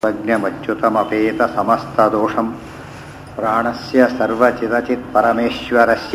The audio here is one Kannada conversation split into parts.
सर्वज्ञमच्युतमपेतसमस्तदोषं प्राणस्य सर्वचिदचित्परमेश्वरस्य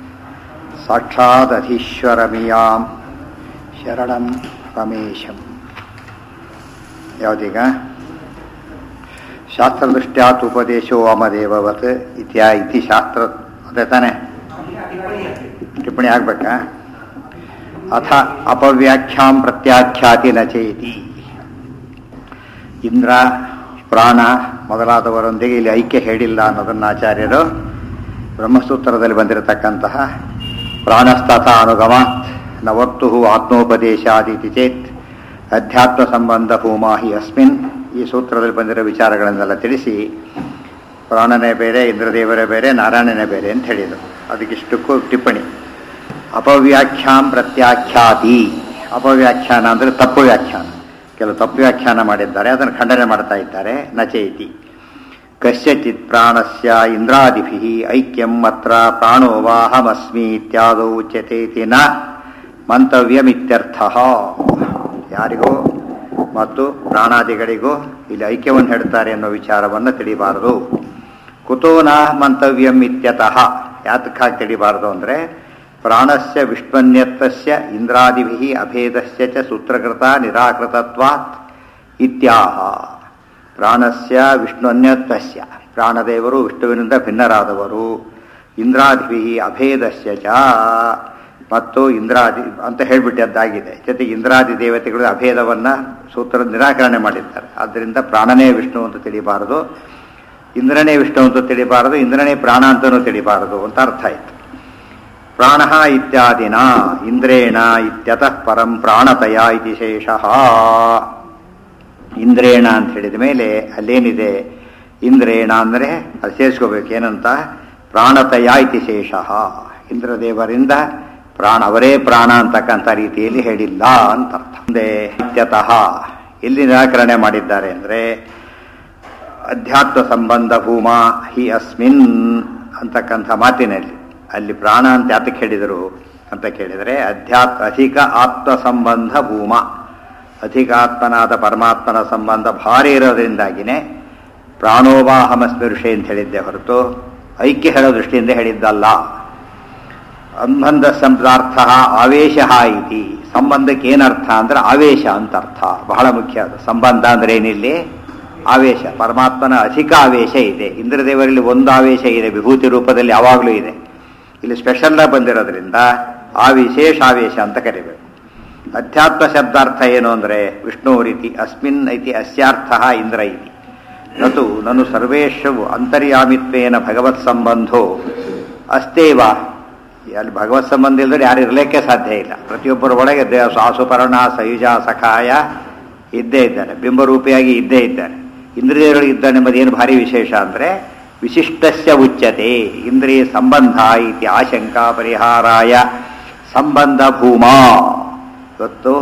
साक्षादधीश्वरमियां ಶರಣಂ ರಮೇಶಂ ಯಾವುದೀಗ ಶಾಸ್ತ್ರದೃಷ್ಟ್ಯಾತ್ ಉಪದೇಶೋ ಅಮದೇವವತ್ ಇತ್ಯಾ ಇತಿ ಶಾಸ್ತ್ರ ಅದೇ ತಾನೆ ಟಿಪ್ಪಣಿ ಆಗ್ಬೇಕಾ ಅಥ ಅಪವ್ಯಾಖ್ಯಾಂ ಪ್ರತ್ಯಾಖ್ಯಾತಿ ನ ಚೇತಿ ಇಂದ್ರ ಪ್ರಾಣ ಮೊದಲಾದವರೊಂದಿಗೆ ಇಲ್ಲಿ ಐಕ್ಯ ಹೇಳಿಲ್ಲ ಅನ್ನೋದನ್ನು ಆಚಾರ್ಯರು ಬ್ರಹ್ಮಸೂತ್ರದಲ್ಲಿ ಬಂದಿರತಕ್ಕಂತಹ ಪ್ರಾಣಸ್ತಥ ಅನುಗಮಾತ್ ನವತ್ತು ಆತ್ಮೋಪದೇಶಾದಿತಿ ಚೇತ್ ಅಧ್ಯಾತ್ಮ ಸಂಬಂಧ ಭೂಮಾ ಹಿ ಅಸ್ಮಿನ್ ಈ ಸೂತ್ರದಲ್ಲಿ ಬಂದಿರೋ ವಿಚಾರಗಳನ್ನೆಲ್ಲ ತಿಳಿಸಿ ಪ್ರಾಣನೇ ಬೇರೆ ಇಂದ್ರದೇವರೇ ಬೇರೆ ನಾರಾಯಣನೇ ಬೇರೆ ಅಂತ ಹೇಳಿದರು ಅದಕ್ಕಿಷ್ಟಕ್ಕೂ ಟಿಪ್ಪಣಿ ಅಪವ್ಯಾಖ್ಯಾಂ ಪ್ರತ್ಯಾಖ್ಯಾತಿ ಅಪವ್ಯಾಖ್ಯಾನ ಅಂದರೆ ತಪ್ಪು ವ್ಯಾಖ್ಯಾನ ಕೆಲವು ತಪ್ಪು ವ್ಯಾಖ್ಯಾನ ಮಾಡಿದ್ದಾರೆ ಅದನ್ನು ಖಂಡನೆ ಮಾಡ್ತಾ ಇದ್ದಾರೆ ನಚೇತಿ ಕಸ್ಯಚಿತ್ ಪ್ರಾಣಸ್ಯ ಇಂದ್ರಾದಿಭಿ ಐಕ್ಯಂ ಅತ್ರ ಪ್ರಾಣೋ ವಾಹಮಸ್ಮಿ ಇತ್ಯಾದೌ ಉಚ್ಯತೇತಿ ನ ಮಂತವ್ಯಮಿತ್ಯರ್ಥ ಯಾರಿಗೂ ಮತ್ತು ಪ್ರಾಣಾದಿಗಳಿಗೂ ಇಲ್ಲಿ ಐಕ್ಯವನ್ನು ಹೇಳ್ತಾರೆ ಅನ್ನೋ ವಿಚಾರವನ್ನು ತಿಳಿಬಾರದು ಕುತೋ ನ ಮಂತವ್ಯಂ ಇತ್ಯತಃ ಯಾತಕ್ಕಾಗಿ ತಿಳಿಬಾರದು ಅಂದರೆ ಪ್ರಾಣಸ್ಯ ವಿಷ್ಣನ್ಯತ್ವಸ್ಯ ಇಂದ್ರಾದಿಭಿ ಅಭೇದಸ್ಯ ಚ ಸೂತ್ರಕೃತ ನಿರಾಕೃತತ್ವಾತ್ ಇತ್ಯಾಹ ಪ್ರಾಣಸ್ಯ ವಿಷ್ಣುನ್ಯತ್ವಸ್ಯ ಪ್ರಾಣದೇವರು ವಿಷ್ಣುವಿನಿಂದ ಭಿನ್ನರಾದವರು ಇಂದ್ರಾದಿಭಿ ಅಭೇದಸ್ಯ ಚ ಮತ್ತು ಇಂದ್ರಾದಿ ಅಂತ ಹೇಳಿಬಿಟ್ಟದ್ದಾಗಿದೆ ಜೊತೆಗೆ ಇಂದ್ರಾದಿ ದೇವತೆಗಳು ಅಭೇದವನ್ನು ಸೂತ್ರ ನಿರಾಕರಣೆ ಮಾಡಿದ್ದಾರೆ ಆದ್ದರಿಂದ ಪ್ರಾಣನೇ ವಿಷ್ಣು ಅಂತ ತಿಳಿಬಾರದು ಇಂದ್ರನೇ ವಿಷ್ಣು ಅಂತ ತಿಳಿಬಾರದು ಇಂದ್ರನೇ ಪ್ರಾಣ ಅಂತಲೂ ತಿಳಿಬಾರದು ಅಂತ ಅರ್ಥ ಆಯಿತು ಪ್ರಾಣ ಇತ್ಯಾದಿನ ಇಂದ್ರೇಣ ಇತ್ಯತಃ ಪರಂ ಪ್ರಾಣತಯ ಇತಿ ಶೇಷಃ ಇಂದ್ರೇಣ ಅಂತ ಹೇಳಿದ ಮೇಲೆ ಅಲ್ಲೇನಿದೆ ಇಂದ್ರೇಣ ಅಂದರೆ ಅದು ಸೇರಿಸ್ಕೋಬೇಕು ಏನಂತ ಪ್ರಾಣತಯ ಇತಿ ಶೇಷಃ ಇಂದ್ರದೇವರಿಂದ ಪ್ರಾಣ ಅವರೇ ಪ್ರಾಣ ಅಂತಕ್ಕಂಥ ರೀತಿಯಲ್ಲಿ ಹೇಳಿಲ್ಲ ಅಂತ ಅರ್ಥ ಮುಂದೆ ಇತ್ಯತಃ ಎಲ್ಲಿ ನಿರಾಕರಣೆ ಮಾಡಿದ್ದಾರೆ ಅಂದರೆ ಅಧ್ಯಾತ್ಮ ಸಂಬಂಧ ಭೂಮಾ ಹಿ ಅಸ್ಮಿನ್ ಅಂತಕ್ಕಂಥ ಮಾತಿನಲ್ಲಿ ಅಲ್ಲಿ ಪ್ರಾಣ ಅಂತ ಯಾತಕ್ಕೆ ಹೇಳಿದರು ಅಂತ ಕೇಳಿದರೆ ಅಧ್ಯಾತ್ಮ ಅಧಿಕ ಆತ್ಮ ಸಂಬಂಧ ಭೂಮ ಅಧಿಕಾತ್ಮನಾದ ಪರಮಾತ್ಮನ ಸಂಬಂಧ ಭಾರಿ ಇರೋದ್ರಿಂದಾಗಿನೇ ಪ್ರಾಣೋವಾಹಮಸ್ಮಿ ಋಷಿ ಅಂತ ಹೇಳಿದ್ದೆ ಹೊರತು ಐಕ್ಯ ಹೇಳೋ ದೃಷ್ಟಿಯಿಂದ ಹೇಳಿದ್ದಲ್ಲ ಸಂಬಂಧ ಶಬ್ದಾರ್ಥ ಆವೇಶ ಇತಿ ಸಂಬಂಧಕ್ಕೆ ಏನರ್ಥ ಅಂದ್ರೆ ಆವೇಶ ಅಂತ ಅರ್ಥ ಬಹಳ ಮುಖ್ಯ ಅದು ಸಂಬಂಧ ಅಂದ್ರೆ ಏನಿಲ್ಲಿ ಆವೇಶ ಪರಮಾತ್ಮನ ಅಧಿಕ ಆವೇಶ ಇದೆ ಇಂದ್ರದೇವರಲ್ಲಿ ಒಂದು ಆವೇಶ ಇದೆ ವಿಭೂತಿ ರೂಪದಲ್ಲಿ ಯಾವಾಗಲೂ ಇದೆ ಇಲ್ಲಿ ಸ್ಪೆಷಲ್ ಬಂದಿರೋದ್ರಿಂದ ಆ ವಿಶೇಷ ಆವೇಶ ಅಂತ ಕರಿಬೇಕು ಅಧ್ಯಾತ್ಮ ಶಬ್ದಾರ್ಥ ಏನು ಅಂದರೆ ವಿಷ್ಣು ರೀತಿ ಅಸ್ಮಿನ್ ಐತಿ ಅಸ್ಯಾರ್ಥ ಇಂದ್ರ ಇತಿ ನತು ನನು ಸರ್ವೇಶವು ಅಂತರ್ಯಾಮಿತ್ವೇನ ಭಗವತ್ ಸಂಬಂಧೋ ಅಸ್ತೇವ ಅಲ್ಲಿ ಭಗವತ್ ಸಂಬಂಧ ಇಲ್ಲದ್ರೆ ಯಾರು ಇರಲಿಕ್ಕೆ ಸಾಧ್ಯ ಇಲ್ಲ ಪ್ರತಿಯೊಬ್ಬರ ಒಳಗೆ ದೇ ಸಾಸುಪರ್ಣ ಸಯುಜ ಸಖಾಯ ಇದ್ದೇ ಇದ್ದಾನೆ ಬಿಂಬರೂಪಿಯಾಗಿ ಇದ್ದೇ ಇದ್ದಾನೆ ಇಂದ್ರಿಯಗಳು ಇದ್ದಾನೆ ಎಂಬುದು ಏನು ಭಾರಿ ವಿಶೇಷ ಅಂದರೆ ವಿಶಿಷ್ಟಸ್ಯ ಉಚ್ಯತೆ ಇಂದ್ರಿಯ ಸಂಬಂಧ ಇತಿ ಆಶಂಕಾ ಪರಿಹಾರಾಯ ಸಂಬಂಧ ಭೂಮಾ ಇವತ್ತು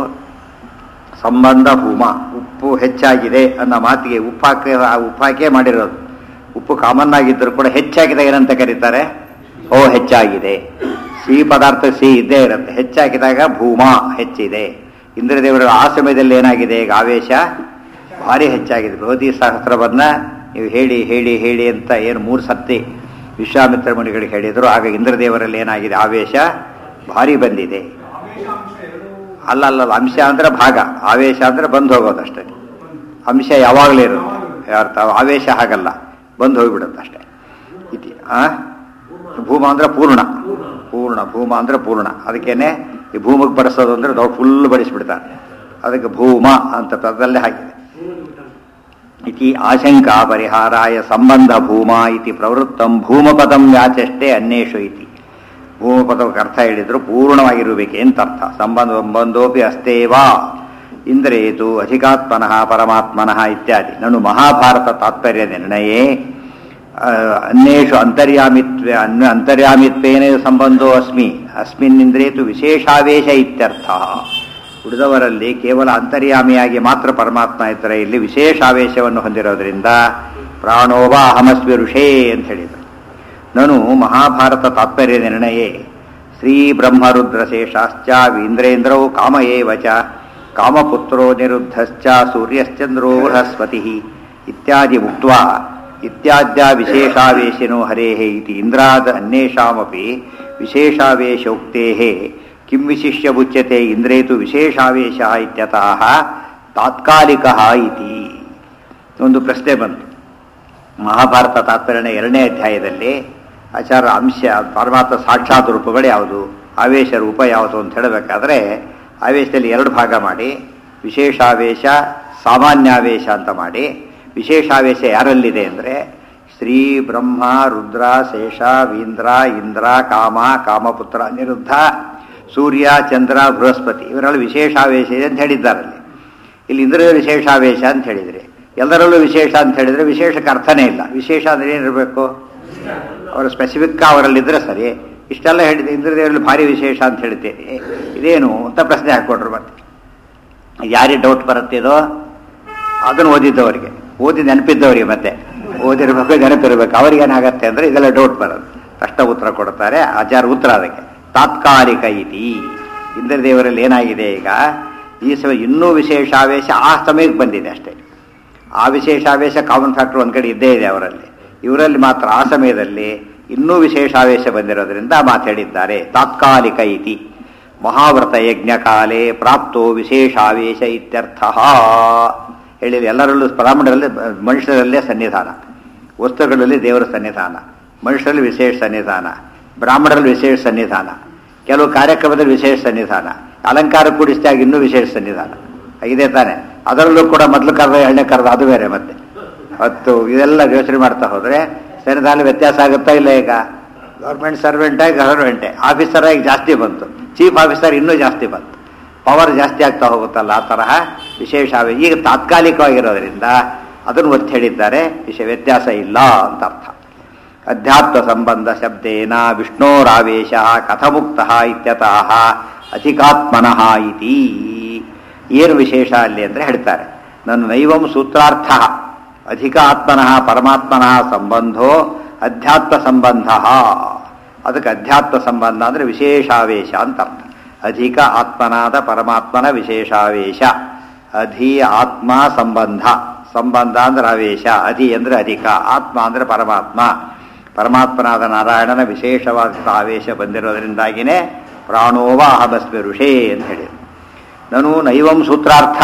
ಸಂಬಂಧ ಭೂಮ ಉಪ್ಪು ಹೆಚ್ಚಾಗಿದೆ ಅನ್ನೋ ಮಾತಿಗೆ ಉಪ್ಪು ಹಾಕಿ ಉಪ್ಪು ಹಾಕೇ ಮಾಡಿರೋದು ಉಪ್ಪು ಕಾಮನ್ ಆಗಿದ್ದರೂ ಕೂಡ ಹೆಚ್ಚಾಗಿದೆ ಏನಂತ ಕರೀತಾರೆ ಓ ಹೆಚ್ಚಾಗಿದೆ ಸಿಹಿ ಪದಾರ್ಥ ಸಿಹಿ ಇದ್ದೇ ಇರುತ್ತೆ ಹೆಚ್ಚಾಗಿದಾಗ ಭೂಮ ಹೆಚ್ಚಿದೆ ಇಂದ್ರದೇವರ ಆ ಸಮಯದಲ್ಲಿ ಏನಾಗಿದೆ ಈಗ ಆವೇಶ ಭಾರಿ ಹೆಚ್ಚಾಗಿದೆ ಬೃಹದಿ ಸಹಸ್ರವನ್ನ ನೀವು ಹೇಳಿ ಹೇಳಿ ಹೇಳಿ ಅಂತ ಏನು ಮೂರು ಸತ್ತಿ ವಿಶ್ವಾಮಿತ್ರ ಮುನಿಗಳಿಗೆ ಹೇಳಿದರು ಆಗ ಇಂದ್ರದೇವರಲ್ಲಿ ಏನಾಗಿದೆ ಆವೇಶ ಭಾರಿ ಬಂದಿದೆ ಅಲ್ಲ ಅಲ್ಲ ಅಂಶ ಅಂದ್ರೆ ಭಾಗ ಆವೇಶ ಅಂದ್ರೆ ಬಂದು ಹೋಗೋದಷ್ಟೇ ಅಂಶ ಯಾವಾಗಲೂ ಇರುತ್ತೆ ಅರ್ಥ ಆವೇಶ ಹಾಗಲ್ಲ ಬಂದು ಹೋಗಿಬಿಡುತ್ತೆ ಅಷ್ಟೇ ಇತಿ ಆ ಭೂಮ ಅಂದ್ರೆ ಪೂರ್ಣ ಪೂರ್ಣ ಭೂಮ ಅಂದ್ರೆ ಪೂರ್ಣ ಅದಕ್ಕೇನೆ ಈ ಭೂಮಿಗೆ ಬಡಿಸೋದು ಅಂದ್ರೆ ದೊಡ್ಡ ಫುಲ್ ಬಡಿಸ್ಬಿಡ್ತಾರೆ ಅದಕ್ಕೆ ಭೂಮ ಅಂತ ಪದದಲ್ಲೇ ಹಾಕಿದೆ ಇತಿ ಆಶಂಕಾ ಪರಿಹಾರಾಯ ಸಂಬಂಧ ಭೂಮ ಇತಿ ಪ್ರವೃತ್ತಂ ಭೂಮಪದಂ ಯಾಚಷ್ಟೇ ಅನ್ಯೇಷು ಇತಿ ಭೂಮಪದಕ್ಕೆ ಅರ್ಥ ಹೇಳಿದ್ರು ಪೂರ್ಣವಾಗಿರಬೇಕು ಅಂತ ಅರ್ಥ ಸಂಬಂಧ ಸಂಬಂಧೋಪಿ ಅಸ್ತೇವಾ ಇಂದ್ರೇತು ಅಧಿಕಾತ್ಮನಃ ಪರಮಾತ್ಮನಃ ಇತ್ಯಾದಿ ನಾನು ಮಹಾಭಾರತ ತಾತ್ಪರ್ಯ ನಿರ್ಣಯೇ ಅನ್ಯೇಷು ಅಂತರ್ಯಾಮಿತ್ವ ಅನ್ಯ ಅಂತರ್ಯಾಮಿತ್ವೇನ ಸಂಬಂಧೋ ಅಸ್ಮಿ ಅಸ್ಮಿನ್ ಇಂದ್ರೇತು ವಿಶೇಷಾವೇಶ ಇತ್ಯರ್ಥ ಉಳಿದವರಲ್ಲಿ ಕೇವಲ ಅಂತರ್ಯಾಮಿಯಾಗಿ ಮಾತ್ರ ಪರಮಾತ್ಮ ಇದ್ದರೆ ಇಲ್ಲಿ ವಿಶೇಷಾವೇಶವನ್ನು ಹೊಂದಿರೋದ್ರಿಂದ ಪ್ರಾಣೋವ ಅಹಮಸ್ವಿ ಋಷೇ ಅಂತ ಹೇಳಿದರು ನಾನು ಮಹಾಭಾರತ ತಾತ್ಪರ್ಯ ನಿರ್ಣಯೇ ಶ್ರೀ ಬ್ರಹ್ಮರುದ್ರಶೇಷಾಶ್ಚ ವೀಂದ್ರೇಂದ್ರೌ ಕಾಮ ಏವ ಚ ಕಾಮಪುತ್ರೋ ನಿರುದ್ಧಶ್ಚ ಸೂರ್ಯಶ್ಚಂದ್ರೋ ಬೃಹಸ್ಪತಿ ಇತ್ಯಾದಿ ಉಕ್ತ ಇತ್ಯಾದ್ಯ ವಿಶೇಷಾವೇಶಿನೋ ಹರೇಃ ಇತಿ ಇಂದ್ರಾದ ಅನ್ಯೇಷಾಮಪಿ ವಿಶೇಷಾವೇಶೋಕ್ತೇಃ ಕಿಂ ವಿಶಿಷ್ಯ ಉಚ್ಯತೆ ಇಂದ್ರೇತು ವಿಶೇಷಾವೇಶ ಇತ್ಯತಃ ತಾತ್ಕಾಲಿಕಃ ಇತಿ ಒಂದು ಪ್ರಶ್ನೆ ಬಂತು ಮಹಾಭಾರತ ತಾತ್ಪರ್ಯನ ಎರಡನೇ ಅಧ್ಯಾಯದಲ್ಲಿ ಆಚಾರ ಅಂಶ ಪರಮಾತ್ಮ ಸಾಕ್ಷಾತ್ ರೂಪಗಳು ಯಾವುದು ಆವೇಶ ರೂಪ ಯಾವುದು ಅಂತ ಹೇಳಬೇಕಾದ್ರೆ ಆವೇಶದಲ್ಲಿ ಎರಡು ಭಾಗ ಮಾಡಿ ವಿಶೇಷಾವೇಶ ಸಾಮಾನ್ಯಾವೇಶ ಅಂತ ಮಾಡಿ ವಿಶೇಷಾವೇಶ ಯಾರಲ್ಲಿದೆ ಅಂದರೆ ಶ್ರೀ ಬ್ರಹ್ಮ ರುದ್ರ ಶೇಷ ವೀಂದ್ರ ಇಂದ್ರ ಕಾಮ ಕಾಮಪುತ್ರ ಅನಿರುದ್ಧ ಸೂರ್ಯ ಚಂದ್ರ ಬೃಹಸ್ಪತಿ ಇವರಲ್ಲಿ ವಿಶೇಷಾವೇಶ ಇದೆ ಅಂತ ಹೇಳಿದ್ದಾರಲ್ಲಿ ಇಲ್ಲಿ ಇಂದ್ರ ವಿಶೇಷಾವೇಶ ಅಂತ ಹೇಳಿದ್ರಿ ಎಲ್ಲರಲ್ಲೂ ವಿಶೇಷ ಅಂತ ಹೇಳಿದ್ರೆ ವಿಶೇಷಕ್ಕೆ ಅರ್ಥನೇ ಇಲ್ಲ ವಿಶೇಷ ಅಂದ್ರೆ ಏನಿರಬೇಕು ಅವರು ಸ್ಪೆಸಿಫಿಕ್ ಅವರಲ್ಲಿದ್ದರೆ ಸರಿ ಇಷ್ಟೆಲ್ಲ ಹೇಳಿದೆ ಇಂದ್ರದೇವರಲ್ಲಿ ಭಾರಿ ವಿಶೇಷ ಅಂತ ಹೇಳ್ತೇನೆ ಇದೇನು ಅಂತ ಪ್ರಶ್ನೆ ಹಾಕ್ಕೊಟ್ರು ಮತ್ತೆ ಯಾರಿಗೆ ಡೌಟ್ ಬರುತ್ತೆ ಇದು ಅದನ್ನು ಓದಿದ್ದವರಿಗೆ ಓದಿ ನೆನಪಿದ್ದವರಿಗೆ ಮತ್ತೆ ಓದಿರ್ಬೇಕು ನೆನಪಿರ್ಬೇಕು ಅವ್ರಿಗೆ ಏನಾಗತ್ತೆ ಅಂದರೆ ಇದೆಲ್ಲ ಡೌಟ್ ಬರೋದು ಕಷ್ಟ ಉತ್ತರ ಕೊಡ್ತಾರೆ ಆಚಾರ ಉತ್ತರ ಅದಕ್ಕೆ ತಾತ್ಕಾಲಿಕ ಇತಿ ಇಂದ್ರದೇವರಲ್ಲಿ ಏನಾಗಿದೆ ಈಗ ಈ ಸಮಯ ಇನ್ನೂ ವಿಶೇಷಾವೇಶ ಆ ಸಮಯಕ್ಕೆ ಬಂದಿದೆ ಅಷ್ಟೇ ಆ ವಿಶೇಷಾವೇಶ ಕಾಮನ್ ಫ್ಯಾಕ್ಟರ್ ಒಂದು ಕಡೆ ಇದ್ದೇ ಇದೆ ಅವರಲ್ಲಿ ಇವರಲ್ಲಿ ಮಾತ್ರ ಆ ಸಮಯದಲ್ಲಿ ಇನ್ನೂ ವಿಶೇಷಾವೇಶ ಬಂದಿರೋದ್ರಿಂದ ಮಾತಾಡಿದ್ದಾರೆ ತಾತ್ಕಾಲಿಕ ಇತಿ ಮಹಾವ್ರತ ಯಜ್ಞ ಕಾಲೇ ಪ್ರಾಪ್ತೋ ವಿಶೇಷಾವೇಶ ಇತ್ಯರ್ಥ ಹೇಳಿದ ಎಲ್ಲರಲ್ಲೂ ಬ್ರಾಹ್ಮಣರಲ್ಲಿ ಮನುಷ್ಯರಲ್ಲೇ ಸನ್ನಿಧಾನ ವಸ್ತುಗಳಲ್ಲಿ ದೇವರ ಸನ್ನಿಧಾನ ಮನುಷ್ಯರಲ್ಲಿ ವಿಶೇಷ ಸನ್ನಿಧಾನ ಬ್ರಾಹ್ಮಣರಲ್ಲಿ ವಿಶೇಷ ಸನ್ನಿಧಾನ ಕೆಲವು ಕಾರ್ಯಕ್ರಮದಲ್ಲಿ ವಿಶೇಷ ಸನ್ನಿಧಾನ ಅಲಂಕಾರ ಕೂಡಿಸಿದಾಗ ಇನ್ನೂ ವಿಶೇಷ ಸನ್ನಿಧಾನ ಇದೆ ತಾನೆ ಅದರಲ್ಲೂ ಕೂಡ ಮೊದಲು ಕರೆದ ಎಣ್ಣೆ ಕರೆದ ಅದು ಬೇರೆ ಮತ್ತೆ ಹತ್ತು ಇದೆಲ್ಲ ಯೋಚನೆ ಮಾಡ್ತಾ ಹೋದ್ರೆ ಸನ್ನಿಧಾನ ವ್ಯತ್ಯಾಸ ಆಗುತ್ತಾ ಇಲ್ಲ ಈಗ ಗೌರ್ಮೆಂಟ್ ಸರ್ವೆಂಟಾಗಿ ಗವರ್ಮೆಂಟೇ ಆಫೀಸರ್ ಆಗಿ ಜಾಸ್ತಿ ಬಂತು ಚೀಫ್ ಆಫೀಸರ್ ಇನ್ನೂ ಜಾಸ್ತಿ ಬಂತು ಪವರ್ ಜಾಸ್ತಿ ಆಗ್ತಾ ಹೋಗುತ್ತಲ್ಲ ಆ ತರಹ ವಿಶೇಷ ಈಗ ತಾತ್ಕಾಲಿಕವಾಗಿರೋದ್ರಿಂದ ಅದನ್ನು ಒತ್ತಿ ಹೇಳಿದ್ದಾರೆ ವಿಷಯ ವ್ಯತ್ಯಾಸ ಇಲ್ಲ ಅಂತ ಅರ್ಥ ಅಧ್ಯಾತ್ಮ ಸಂಬಂಧ ಶಬ್ದೇನ ವಿಷ್ಣೋರಾವೇಶ ಕಥಮುಕ್ತ ಇತ್ಯತಃ ಅಧಿಕಾತ್ಮನಃ ಇತಿ ಏನು ವಿಶೇಷ ಅಲ್ಲಿ ಅಂದರೆ ಹೇಳ್ತಾರೆ ನನ್ನ ನೈವಂ ಸೂತ್ರಾರ್ಥ ಅಧಿಕ ಆತ್ಮನಃ ಪರಮಾತ್ಮನಃ ಸಂಬಂಧೋ ಅಧ್ಯಾತ್ಮ ಸಂಬಂಧ ಅದಕ್ಕೆ ಅಧ್ಯಾತ್ಮ ಸಂಬಂಧ ಅಂದರೆ ವಿಶೇಷಾವೇಶ ಅಂತ ಅರ್ಥ ಅಧಿಕ ಆತ್ಮನಾದ ಪರಮಾತ್ಮನ ವಿಶೇಷಾವೇಶ ಅಧಿ ಆತ್ಮ ಸಂಬಂಧ ಸಂಬಂಧ ಅಂದ್ರೆ ಆವೇಶ ಅಧಿ ಅಂದ್ರೆ ಅಧಿಕ ಆತ್ಮ ಅಂದ್ರೆ ಪರಮಾತ್ಮ ಪರಮಾತ್ಮನಾದ ನಾರಾಯಣನ ವಿಶೇಷವಾದ ಆವೇಶ ಬಂದಿರೋದ್ರಿಂದಾಗಿನೇ ಪ್ರಾಣೋವ ಅಹಮಸ್ಮಿ ಋಷೇ ಅಂತ ಹೇಳಿದರು ನನು ನೈವಂ ಸೂತ್ರಾರ್ಥ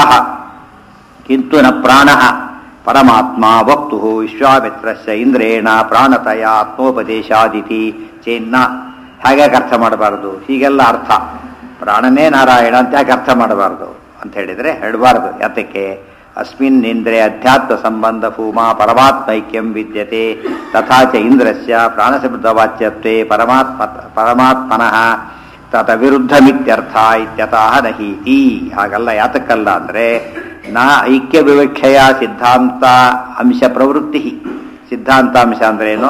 ಕಿಂತು ನ ಪ್ರಾಣ ಪರಮಾತ್ಮ ವಕ್ತು ವಿಶ್ವಾಮಿತ್ರಸ್ಯ ಇಂದ್ರೇಣ ಪ್ರಾಣತಯ ಆತ್ಮೋಪದೇಶಾದಿತಿ ಚೇನ್ನ ಹಾಗಾಗಿ ಅರ್ಥ ಮಾಡಬಾರದು ಹೀಗೆಲ್ಲ ಅರ್ಥ ಪ್ರಾಣನೇ ನಾರಾಯಣ ಅಂತ ಯಾಕೆ ಅರ್ಥ ಮಾಡಬಾರದು ಅಂತ ಹೇಳಿದರೆ ಹೇಳಬಾರದು ಯಾತಕ್ಕೆ ಅಸ್ಮಿನ್ ಇಂದ್ರೇ ಅಧ್ಯಾತ್ಮ ಸಂಬಂಧ ಭೂಮಾ ಪರಮಾತ್ಮೈಕ್ಯಂ ವಿದ್ಯತೆ ತಥಾ ಚ ಇಂದ್ರಸ್ಯ ಪ್ರಾಣಶಬ್ದವಾಚ್ಯತ್ವೇ ಪರಮಾತ್ಮ ಪರಮಾತ್ಮನಃ ತತ ವಿರುದ್ಧಮಿತ್ಯರ್ಥ ಇತ್ಯತಃ ನಹೀತಿ ಹಾಗಲ್ಲ ಯಾತಕ್ಕಲ್ಲ ಅಂದರೆ ನ ಐಕ್ಯ ವಿವಕ್ಷಯ ಸಿದ್ಧಾಂತ ಅಂಶ ಪ್ರವೃತ್ತಿ ಸಿದ್ಧಾಂತಾಂಶ ಅಂದ್ರೇನು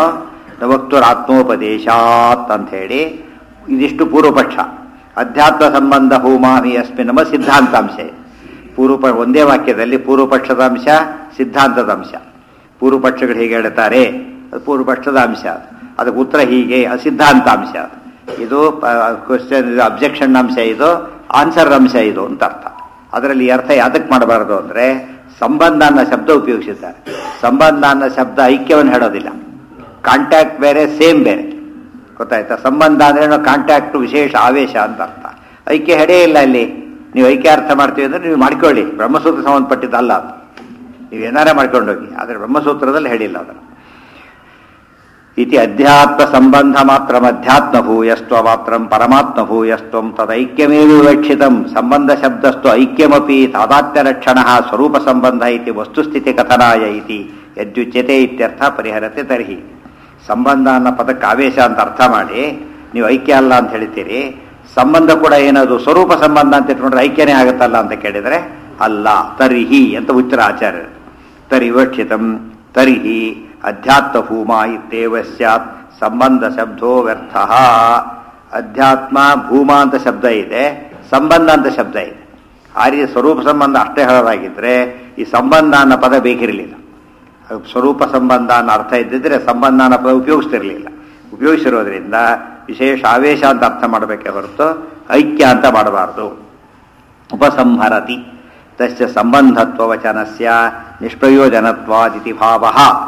ವಕ್ತುರಾತ್ಮೋಪದೇಶಾತ್ ಅಂತ ಹೇಳಿ ಇದಿಷ್ಟು ಪೂರ್ವಪಕ್ಷ ಅಧ್ಯಾತ್ಮ ಸಂಬಂಧ ಹೂಮಾಮಿ ಅಸ್ಮಿನ್ ನಮ್ಮ ಸಿದ್ಧಾಂತಾಂಶ ಪೂರ್ವ ಒಂದೇ ವಾಕ್ಯದಲ್ಲಿ ಪೂರ್ವಪಕ್ಷದ ಅಂಶ ಸಿದ್ಧಾಂತದ ಅಂಶ ಪೂರ್ವಪಕ್ಷಗಳು ಹೇಗೆ ಹೇಳ್ತಾರೆ ಅದು ಪೂರ್ವಪಕ್ಷದ ಅಂಶ ಅದಕ್ಕೆ ಉತ್ತರ ಹೀಗೆ ಸಿದ್ಧಾಂತಾಂಶ ಇದು ಕ್ವಶನ್ ಇದು ಅಬ್ಜೆಕ್ಷನ್ ಅಂಶ ಇದು ಆನ್ಸರ್ ಅಂಶ ಇದು ಅಂತ ಅರ್ಥ ಅದರಲ್ಲಿ ಅರ್ಥ ಯಾತಕ್ಕೆ ಮಾಡಬಾರದು ಅಂದರೆ ಸಂಬಂಧ ಅನ್ನೋ ಶಬ್ದ ಉಪಯೋಗಿಸಿದ್ದಾರೆ ಸಂಬಂಧ ಅನ್ನೋ ಶಬ್ದ ಐಕ್ಯವನ್ನು ಹೇಳೋದಿಲ್ಲ ಕಾಂಟ್ಯಾಕ್ಟ್ ಬೇರೆ ಸೇಮ್ ಬೇರೆ ಗೊತ್ತಾಯ್ತಾ ಸಂಬಂಧ ಅಂದ್ರೆ ಕಾಂಟ್ಯಾಕ್ಟ್ ವಿಶೇಷ ಆವೇಶ ಅಂತ ಅರ್ಥ ಐಕ್ಯ ಹೆಡೇ ಇಲ್ಲ ಅಲ್ಲಿ ನೀವು ಐಕ್ಯ ಅರ್ಥ ಮಾಡ್ತೀವಿ ಅಂದ್ರೆ ನೀವು ಮಾಡ್ಕೊಳ್ಳಿ ಬ್ರಹ್ಮಸೂತ್ರ ಸಂಬಂಧಪಟ್ಟಿದ್ದಲ್ಲ ಅದು ನೀವು ಏನಾರೇ ಮಾಡ್ಕೊಂಡೋಗಿ ಆದರೆ ಬ್ರಹ್ಮಸೂತ್ರದಲ್ಲಿ ಹೇಳಿಲ್ಲ ಅದನ್ನು ಇತಿ ಅಧ್ಯಾತ್ಮ ಸಂಬಂಧ ಮಾತ್ರ ಅಧ್ಯಾತ್ಮ ಭೂಯಸ್ತ್ವ ಮಾತ್ರ ಪರಮಾತ್ಮ ಭೂಯಸ್ತ್ವಂ ತದೈಕ್ಯಮೇವ ವಿವಕ್ಷಿತಂ ಸಂಬಂಧ ಶಬ್ದಸ್ತು ಐಕ್ಯಮಪಿ ತಾದಾತ್ಮ್ಯ ಲಕ್ಷಣ ಸ್ವರೂಪ ಸಂಬಂಧ ಇತಿ ವಸ್ತುಸ್ಥಿತಿ ಕಥನಾಯ ಇತಿ ಯದ್ಯುಚ್ಯತೆ ಇತ್ಯರ್ಥ ಪರಿಹರತೆ ತರ್ಹಿ ಸಂಬಂಧ ಅನ್ನೋ ಪದಕ್ಕೆ ಆವೇಶ ಅಂತ ಅರ್ಥ ಮಾಡಿ ನೀವು ಐಕ್ಯ ಅಲ್ಲ ಅಂತ ಹೇಳ್ತೀರಿ ಸಂಬಂಧ ಕೂಡ ಏನದು ಸ್ವರೂಪ ಸಂಬಂಧ ಅಂತ ಇಟ್ಕೊಂಡ್ರೆ ಐಕ್ಯನೇ ಆಗುತ್ತಲ್ಲ ಅಂತ ಕೇಳಿದರೆ ಅಲ್ಲ ತರ್ಹಿ ಅಂತ ಉತ್ತರ ಆಚಾರ್ಯರು ತರಿ ವಿವಕ್ಷಿತಂ ತರ್ಹಿ ಅಧ್ಯಾತ್ಮ ಭೂಮಾ ಇತ್ಯೇವ ಸ್ಯಾತ್ ಸಂಬಂಧ ಶಬ್ದೋ ವ್ಯರ್ಥ ಅಧ್ಯಾತ್ಮ ಭೂಮಾ ಅಂತ ಶಬ್ದ ಇದೆ ಸಂಬಂಧ ಅಂತ ಶಬ್ದ ಇದೆ ಆ ರೀತಿ ಸ್ವರೂಪ ಸಂಬಂಧ ಅಷ್ಟೇ ಹೇಳೋದಾಗಿದ್ರೆ ಈ ಸಂಬಂಧ ಅನ್ನೋ ಪದ ಬೇಕಿರಲಿಲ್ಲ ಸ್ವರೂಪ ಸಂಬಂಧ ಅನ್ನೋ ಅರ್ಥ ಇದ್ದಿದ್ರೆ ಸಂಬಂಧ ಅನ್ನೋ ಪದ ಉಪಯೋಗಿಸ್ತಿರ್ಲಿಲ್ಲ ಉಪಯೋಗಿಸಿರೋದ್ರಿಂದ ವಿಶೇಷ ಆವೇಶ ಅಂತ ಅರ್ಥ ಮಾಡಬೇಕೇ ಹೊರತು ಐಕ್ಯ ಅಂತ ಮಾಡಬಾರ್ದು ಉಪಸಂಹರತಿ ತಸ್ಯ ಸಂಬಂಧತ್ವ ವಚನಸ್ಯ ನಿಷ್ಪ್ರಯೋಜನತ್ವಾದಿತಿ ಭಾವ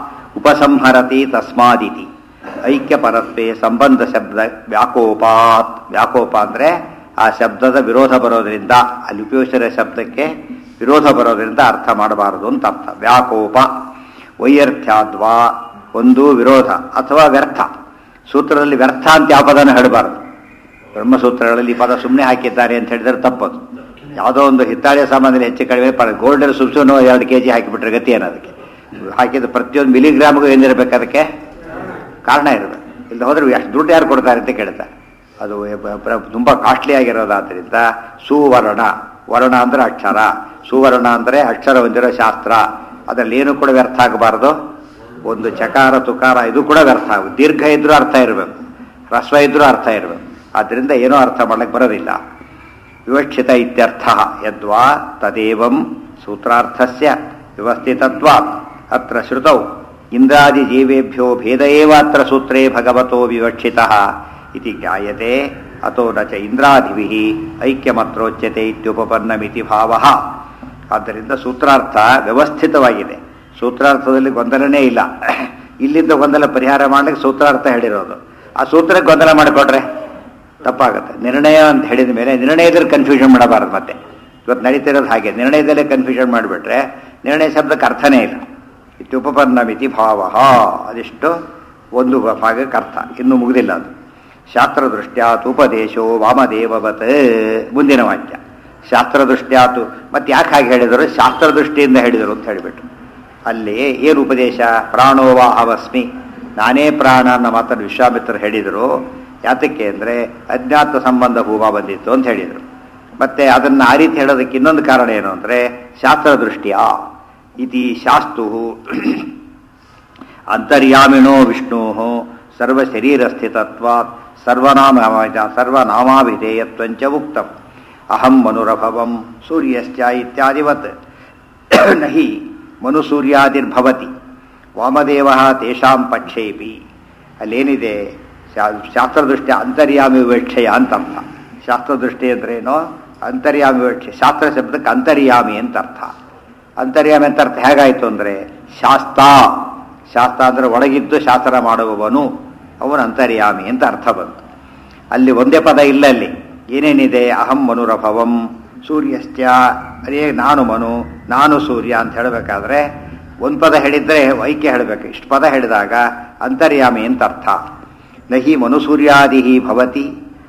ಉಪಸಂಹರತಿ ತಸ್ಮಾದಿತಿ ಐಕ್ಯಪರತ್ವೇ ಸಂಬಂಧ ಶಬ್ದ ವ್ಯಾಕೋಪಾತ್ ವ್ಯಾಕೋಪ ಅಂದರೆ ಆ ಶಬ್ದದ ವಿರೋಧ ಬರೋದರಿಂದ ಅಲ್ಲಿ ಉಪಯೋಗಿಸಿರೋ ಶಬ್ದಕ್ಕೆ ವಿರೋಧ ಬರೋದರಿಂದ ಅರ್ಥ ಮಾಡಬಾರದು ಅಂತ ಅರ್ಥ ವ್ಯಾಕೋಪ ವೈಯರ್ಥ್ಯಾದ್ವಾ ಒಂದು ವಿರೋಧ ಅಥವಾ ವ್ಯರ್ಥ ಸೂತ್ರದಲ್ಲಿ ವ್ಯರ್ಥ ಅಂತ ಯಾವ ಪದನ ಹೇಳಬಾರದು ಬ್ರಹ್ಮಸೂತ್ರಗಳಲ್ಲಿ ಈ ಪದ ಸುಮ್ಮನೆ ಹಾಕಿದ್ದಾರೆ ಅಂತ ಹೇಳಿದ್ರೆ ತಪ್ಪದು ಯಾವುದೋ ಒಂದು ಹಿತ್ತಾಳೆ ಸಾಮಾನಲ್ಲಿ ಹೆಚ್ಚು ಕಡಿಮೆ ಪ ಗೋಲ್ಡಲ್ಲಿ ಸುಮ್ಸುನೋ ಎರಡು ಕೆ ಜಿ ಹಾಕಿಬಿಟ್ರೆ ಗತಿ ಏನದಕ್ಕೆ ಹಾಕಿದ ಪ್ರತಿಯೊಂದು ಮಿಲಿಗ್ರಾಮ್ಗೂ ಏನಿರಬೇಕು ಅದಕ್ಕೆ ಕಾರಣ ಇರಬೇಕು ಇಲ್ಲಿ ಹೋದ್ರೆ ಎಷ್ಟು ದುಡ್ಡು ಯಾರು ಕೊಡ್ತಾರೆ ಅಂತ ಕೇಳ್ತಾರೆ ಅದು ಬ- ಬ- ತುಂಬ ಕಾಸ್ಟ್ಲಿ ಆಗಿರೋದಾದ್ರಿಂದ ಸುವರ್ಣ ವರ್ಣ ಅಂದರೆ ಅಕ್ಷರ ಸುವರ್ಣ ಅಂದರೆ ಅಕ್ಷರ ಹೊಂದಿರೋ ಶಾಸ್ತ್ರ ಅದರಲ್ಲಿ ಏನು ಕೂಡ ವ್ಯರ್ಥ ಆಗಬಾರ್ದು ಒಂದು ಚಕಾರ ತುಕಾರ ಇದು ಕೂಡ ವ್ಯರ್ಥ ಆಗುತ್ತೆ ದೀರ್ಘ ಇದ್ರೂ ಅರ್ಥ ಇರಬೇಕು ಹ್ರಸ್ವ ಇದ್ರೂ ಅರ್ಥ ಇರಬೇಕು ಆದ್ದರಿಂದ ಏನೂ ಅರ್ಥ ಮಾಡ್ಲಿಕ್ಕೆ ಬರೋದಿಲ್ಲ ವಿವಕ್ಷಿತ ಇತ್ಯರ್ಥ ಯದ್ವಾ ತದೇವಂ ಸೂತ್ರಾರ್ಥಸ್ಯ ವ್ಯವಸ್ಥಿತತ್ವಾತ್ ಅತ್ರ ಶ್ರುತೌ ಇಂದ್ರಾದಿ ಜೀವೇಭ್ಯೋ ಭೇದ ಏವ ಅತ್ರ ಸೂತ್ರೇ ಭಗವತೋ ವಿವಕ್ಷಿತಃ ಇತಿ ಜ್ಞಾಯತೆ ಅತೋ ನ ಚ ಇಂದ್ರಾದಿಭಿಃ ಐಕ್ಯಮತ್ರೋಚ್ಯತೆ ಇತ್ಯುಪಪನ್ನಮಿತಿ ಭಾವಃ ಆದ್ದರಿಂದ ಸೂತ್ರಾರ್ಥ ವ್ಯವಸ್ಥಿತವಾಗಿದೆ ಸೂತ್ರಾರ್ಥದಲ್ಲಿ ಗೊಂದಲನೇ ಇಲ್ಲ ಇಲ್ಲಿಂದ ಗೊಂದಲ ಪರಿಹಾರ ಮಾಡ್ಲಿಕ್ಕೆ ಸೂತ್ರಾರ್ಥ ಹೇಳಿರೋದು ಆ ಸೂತ್ರಕ್ಕೆ ಗೊಂದಲ ಮಾಡಿಕೊಟ್ರೆ ತಪ್ಪಾಗುತ್ತೆ ನಿರ್ಣಯ ಅಂತ ಹೇಳಿದ ಮೇಲೆ ನಿರ್ಣಯದಲ್ಲಿ ಕನ್ಫ್ಯೂಷನ್ ಮಾಡಬಾರದು ಮತ್ತೆ ಇವತ್ತು ನಡೀತಿರೋದು ಹಾಗೆ ನಿರ್ಣಯದಲ್ಲೇ ಕನ್ಫ್ಯೂಷನ್ ಮಾಡಿಬಿಟ್ರೆ ನಿರ್ಣಯ ಶಬ್ದಕ್ಕೆ ಅರ್ಥನೇ ಇಲ್ಲ ಇತ್ಯುಪಪನ್ನ ಮಿತಿ ಭಾವ ಅದಿಷ್ಟು ಒಂದು ಭಾಗಕ್ಕೆ ಅರ್ಥ ಇನ್ನೂ ಮುಗಿದಿಲ್ಲ ಅದು ಶಾಸ್ತ್ರದೃಷ್ಟ್ಯಾತ್ ಉಪದೇಶೋ ವಾಮದೇವವತ್ ಮುಂದಿನ ವಾಕ್ಯ ಶಾಸ್ತ್ರದೃಷ್ಟ್ಯಾತು ಮತ್ತೆ ಯಾಕೆ ಹಾಗೆ ಹೇಳಿದರು ಶಾಸ್ತ್ರದೃಷ್ಟಿಯಿಂದ ಹೇಳಿದರು ಅಂತ ಹೇಳಿಬಿಟ್ಟು ಅಲ್ಲಿ ಏನು ಉಪದೇಶ ಪ್ರಾಣೋವಾಹವಸ್ಮಿ ನಾನೇ ಪ್ರಾಣ ಅನ್ನೋ ಮಾತನ್ನು ವಿಶ್ವಾಮಿತ್ರರು ಹೇಳಿದರು ಯಾತಕ್ಕೆ ಅಂದರೆ ಅಜ್ಞಾತ ಸಂಬಂಧ ಹೂವ ಬಂದಿತ್ತು ಅಂತ ಹೇಳಿದರು ಮತ್ತೆ ಅದನ್ನು ಆ ರೀತಿ ಹೇಳೋದಕ್ಕೆ ಇನ್ನೊಂದು ಕಾರಣ ಏನು ಅಂದರೆ ಶಾಸ್ತ್ರದೃಷ್ಟಿಯ ಇತಿ ಶಾಸ್ತು ಅಂತರ್ಯಾಮಿನೋ ವಿಷ್ಣು ಸರ್ವಶರೀರಸ್ಥಿತತ್ವಾತ್ ಸರ್ವನಾಮ ಸರ್ವನಾಮಾಭಿಧೇಯತ್ವಂಚ ಉಕ್ತಂ ಅಹಂ ಮನುರಭವಂ ಸೂರ್ಯಶ್ಚ ಇತ್ಯಾದಿವತ್ ನಹಿ ಮನುಸೂರ್ಯಾದಿರ್ಭವತಿ ವಾಮದೇವ ತೇಷಾಂ ಪಕ್ಷೇಪಿ ಅಲ್ಲೇನಿದೆ ಶಾ- ಶಾಸ್ತ್ರದೃಷ್ಟಿ ಅಂತರ್ಯಾಮಿ ವಿವಕ್ಷಯ ಅಂತ ಅರ್ಥ ಶಾಸ್ತ್ರದೃಷ್ಟಿ ಅಂದ್ರೇನು ಅಂತರ್ಯಾಮಿ ವಿವಕ್ಷೆ ಶಾಸ್ತ್ರ ಶಬ್ದಕ್ಕೆ ಅಂತರ್ಯಾಮಿ ಅಂತ ಅರ್ಥ ಅಂತರ್ಯಾಮಿ ಅಂತ ಅರ್ಥ ಹೇಗಾಯಿತು ಅಂದರೆ ಶಾಸ್ತ್ರ ಶಾಸ್ತ್ರ ಅಂದರೆ ಒಳಗಿದ್ದು ಶಾಸ್ತ್ರ ಮಾಡುವವನು ಅವನು ಅಂತರ್ಯಾಮಿ ಅಂತ ಅರ್ಥ ಬಂತು ಅಲ್ಲಿ ಒಂದೇ ಪದ ಇಲ್ಲ ಅಲ್ಲಿ ಏನೇನಿದೆ ಅಹಂ ಮನುರಭವಂ ಸೂರ್ಯಶ್ಚ ಅದೇ ನಾನು ಮನು ನಾನು ಸೂರ್ಯ ಅಂತ ಹೇಳಬೇಕಾದ್ರೆ ಒಂದು ಪದ ಹೇಳಿದ್ರೆ ಐಕ್ಯ ಹೇಳಬೇಕು ಇಷ್ಟು ಪದ ಹೇಳಿದಾಗ ಅಂತರ್ಯಾಮಿ ಅಂತ ಅರ್ಥ ನಹಿ ಮನುಸೂರ್ಯಾದಿ ಭವತಿ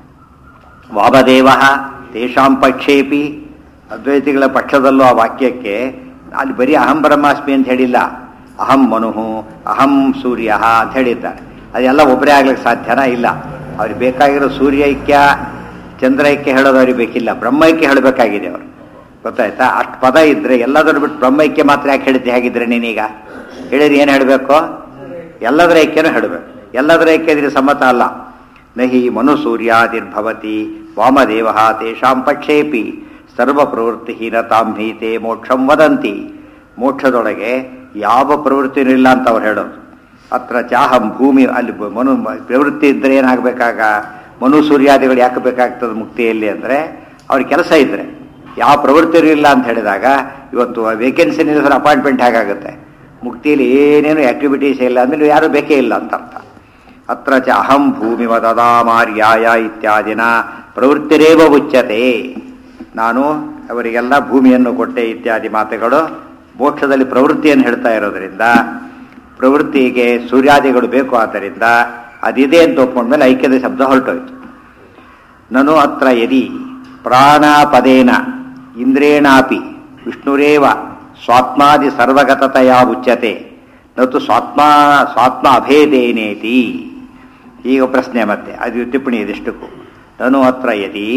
ವಾಮದೇವ ತೇಷಾಂ ಪಕ್ಷೇಪಿ ಅದ್ವೈತಿಗಳ ಪಕ್ಷದಲ್ಲೂ ಆ ವಾಕ್ಯಕ್ಕೆ ಅಲ್ಲಿ ಬರೀ ಅಹಂ ಬ್ರಹ್ಮಾಸ್ಮಿ ಅಂತ ಹೇಳಿಲ್ಲ ಅಹಂ ಮನುಹು ಅಹಂ ಸೂರ್ಯ ಅಂತ ಹೇಳಿದ್ದಾರೆ ಅದೆಲ್ಲ ಒಬ್ಬರೇ ಆಗ್ಲಿಕ್ಕೆ ಸಾಧ್ಯನಾ ಇಲ್ಲ ಅವ್ರಿಗೆ ಬೇಕಾಗಿರೋ ಸೂರ್ಯ ಐಕ್ಯ ಚಂದ್ರ ಐಕ್ಯ ಹೇಳೋದು ಅವ್ರಿಗೆ ಬೇಕಿಲ್ಲ ಬ್ರಹ್ಮ ಐಕ್ಯ ಹೇಳಬೇಕಾಗಿದೆ ಅವರು ಗೊತ್ತಾಯ್ತಾ ಅಷ್ಟು ಪದ ಇದ್ರೆ ಎಲ್ಲದನ್ನು ಬಿಟ್ಟು ಬ್ರಹ್ಮ ಐಕ್ಯ ಮಾತ್ರ ಯಾಕೆ ಹೇಳಿದ್ದೆ ಹಾಗಿದ್ರೆ ನೀನೀಗ ಹೇಳಿದ್ರೆ ಏನು ಹೇಳಬೇಕು ಎಲ್ಲದರ ಐಕ್ಯನೂ ಹೇಳಬೇಕು ಎಲ್ಲದರ ಐಕ್ಯ ಇದ್ರೆ ಸಮ್ಮತ ಅಲ್ಲ ನಹಿ ಮನುಸೂರ್ಯಾದಿರ್ಭವತಿ ವಾಮದೇವ ತೇಷಾಂ ಪಕ್ಷೇಪಿ ಸರ್ವ ಪ್ರವೃತ್ತಿಹೀನತಾಂ ಭೀತೆ ಮೋಕ್ಷಂ ವದಂತಿ ಮೋಕ್ಷದೊಳಗೆ ಯಾವ ಪ್ರವೃತ್ತಿನೂ ಇಲ್ಲ ಅಂತ ಅವ್ರು ಹೇಳೋದು ಅತ್ರ ಚಾಹಂ ಭೂಮಿ ಅಲ್ಲಿ ಬ- ಮನು ಪ್ರವೃತ್ತಿ ಇದ್ದರೆ ಏನಾಗಬೇಕಾಗ ಮನು ಸೂರ್ಯಾದಿಗಳು ಯಾಕೆ ಬೇಕಾಗ್ತದೆ ಮುಕ್ತಿಯಲ್ಲಿ ಅಂದರೆ ಅವ್ರ ಕೆಲಸ ಇದ್ದರೆ ಯಾವ ಪ್ರವೃತ್ತಿನೂ ಇಲ್ಲ ಅಂತ ಹೇಳಿದಾಗ ಇವತ್ತು ವೇಕೆನ್ಸಿ ನಿಲ್ಲಿಸಿದ್ರೆ ಅಪಾಯಿಂಟ್ಮೆಂಟ್ ಹೇಗಾಗುತ್ತೆ ಮುಕ್ತಿಯಲ್ಲಿ ಏನೇನು ಆಕ್ಟಿವಿಟೀಸ್ ಇಲ್ಲ ಅಂದರೆ ಯಾರು ಬೇಕೇ ಇಲ್ಲ ಅಂತ ಅರ್ಥ ಅತ್ರ ಚ ಅಹಂ ಭೂಮಿವ ದದಾಮಾರ್ಯಾಯ ಇತ್ಯಾದಿನ ಪ್ರವೃತ್ತಿರೇವ ಉಚ್ಯತೆ ನಾನು ಅವರಿಗೆಲ್ಲ ಭೂಮಿಯನ್ನು ಕೊಟ್ಟೆ ಇತ್ಯಾದಿ ಮಾತುಗಳು ಮೋಕ್ಷದಲ್ಲಿ ಪ್ರವೃತ್ತಿಯನ್ನು ಹೇಳ್ತಾ ಇರೋದ್ರಿಂದ ಪ್ರವೃತ್ತಿಗೆ ಸೂರ್ಯಾದಿಗಳು ಬೇಕು ಆದ್ದರಿಂದ ಅದಿದೆ ಅಂತ ಒಪ್ಕೊಂಡ್ಮೇಲೆ ಐಕ್ಯದ ಶಬ್ದ ಹೊರಟೋಯ್ತು ನನು ಅತ್ರ ಯದಿ ಪ್ರಾಣಪದೇನ ಇಂದ್ರೇಣಾಪಿ ವಿಷ್ಣುರೇವ ಸ್ವಾತ್ಮಾದಿ ಸರ್ವಗತತೆಯ ಉಚ್ಯತೆ ನತು ಸ್ವಾತ್ಮ ಸ್ವಾತ್ಮ ಅಭೇದೇನೇತಿ ಈಗ ಪ್ರಶ್ನೆ ಮತ್ತೆ ಅದು ಟಿಪ್ಪಣಿ ಇದಿಷ್ಟಕ್ಕೂ ನನು ಅತ್ರ ಯದಿ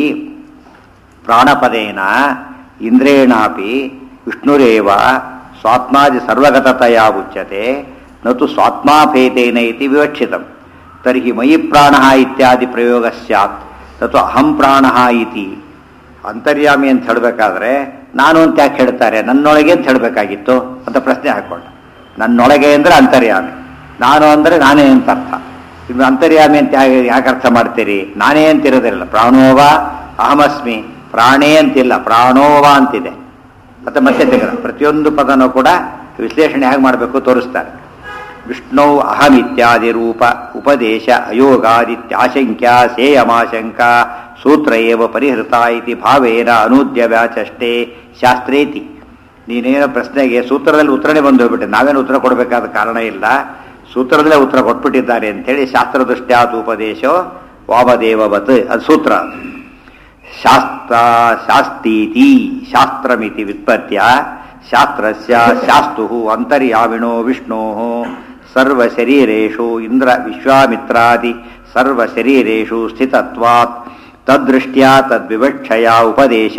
ಪ್ರಾಣಪದೇನ ಇಂದ್ರೇಣಾಪಿ ವಿಷ್ಣುರೇವ ಸ್ವಾತ್ಮಾದಿ ಸರ್ವಗತತೆಯ ಉಚ್ಯತೆ ನತು ಸ್ವಾತ್ಮಾಭೇದೇನ ಇತಿ ವಿವಕ್ಷಿತಂ ತರ್ಹಿ ಮಯಿ ಪ್ರಾಣ ಇತ್ಯಾದಿ ಪ್ರಯೋಗ ಸ್ಯಾತ್ ತತು ಅಹಂ ಪ್ರಾಣ ಇತಿ ಅಂತರ್ಯಾಮಿ ಅಂತ ಹೇಳಬೇಕಾದ್ರೆ ನಾನು ಅಂತ ಯಾಕೆ ಹೇಳ್ತಾರೆ ನನ್ನೊಳಗೆ ಅಂತ ಹೇಳಬೇಕಾಗಿತ್ತು ಅಂತ ಪ್ರಶ್ನೆ ಹಾಕೊಂಡ ನನ್ನೊಳಗೆ ಅಂದರೆ ಅಂತರ್ಯಾಮಿ ನಾನು ಅಂದರೆ ನಾನೇ ಅಂತ ಅರ್ಥ ಇದು ಅಂತರ್ಯಾಮಿ ಅಂತ ಯಾಕೆ ಯಾಕೆ ಅರ್ಥ ಮಾಡ್ತೀರಿ ನಾನೇ ಅಂತ ಇರೋದಿಲ್ಲ ಪ್ರಾಣೋವ ಅಹಮಸ್ಮಿ ಪ್ರಾಣೇ ಅಂತಿಲ್ಲ ಪ್ರಾಣೋವ ಅಂತಿದೆ ಮತ್ತೆ ಮತ್ತೆ ತೆಗೆದ ಪ್ರತಿಯೊಂದು ಪದನೂ ಕೂಡ ವಿಶ್ಲೇಷಣೆ ಹೇಗೆ ಮಾಡಬೇಕು ತೋರಿಸ್ತಾರೆ ವಿಷ್ಣು ಅಹಮಿತ್ಯಾದಿ ರೂಪ ಉಪದೇಶ ಅಯೋಗಾದಿತ್ಯಾಶಂಕ್ಯ ಸೇಯಮಾಶಂಕ ಸೂತ್ರ ಏವ ಪರಿಹೃತ ಇತಿ ಭಾವೇನ ಅನೂದ್ಯ ವ್ಯಾಚಷ್ಟೇ ಶಾಸ್ತ್ರೇತಿ ನೀನೇನೋ ಪ್ರಶ್ನೆಗೆ ಸೂತ್ರದಲ್ಲಿ ಉತ್ತರನೇ ಬಂದು ಹೋಗ್ಬಿಟ್ಟೆ ನಾವೇನು ಉತ್ತರ ಕೊಡಬೇಕಾದ ಕಾರಣ ಇಲ್ಲ ಸೂತ್ರದಲ್ಲೇ ಉತ್ತರ ಕೊಟ್ಬಿಟ್ಟಿದ್ದಾರೆ ಅಂತೇಳಿ ಶಾಸ್ತ್ರದೃಷ್ಟ್ಯಾತ್ ಉಪದೇಶೋ ವಾಮದೇವವತ್ ಅದು ಸೂತ್ರ ಅದು. ಶಾಸ್ತ್ರ ಶಾಸ್ತೀತಿ ಶಾಸ್ತ್ರಮಿತಿ ವ್ಯುತ್ಪತ್ಯ ಶಾಸ್ತ್ರಸ್ಯ ಶಾಸ್ತು ಅಂತರ್ಯಾಮಿಣೋ ವಿಷ್ಣೋ ಸರ್ವಶರೀರೇಷು ಇಂದ್ರ ವಿಶ್ವಾಮಿತ್ರಾದಿ ಸರ್ವಶರೀರೇಷು ಸ್ಥಿತತ್ವಾತ್ ತದ್ದೃಷ್ಟ್ಯಾ ತದ್ವಿವಕ್ಷಯ ಉಪದೇಶ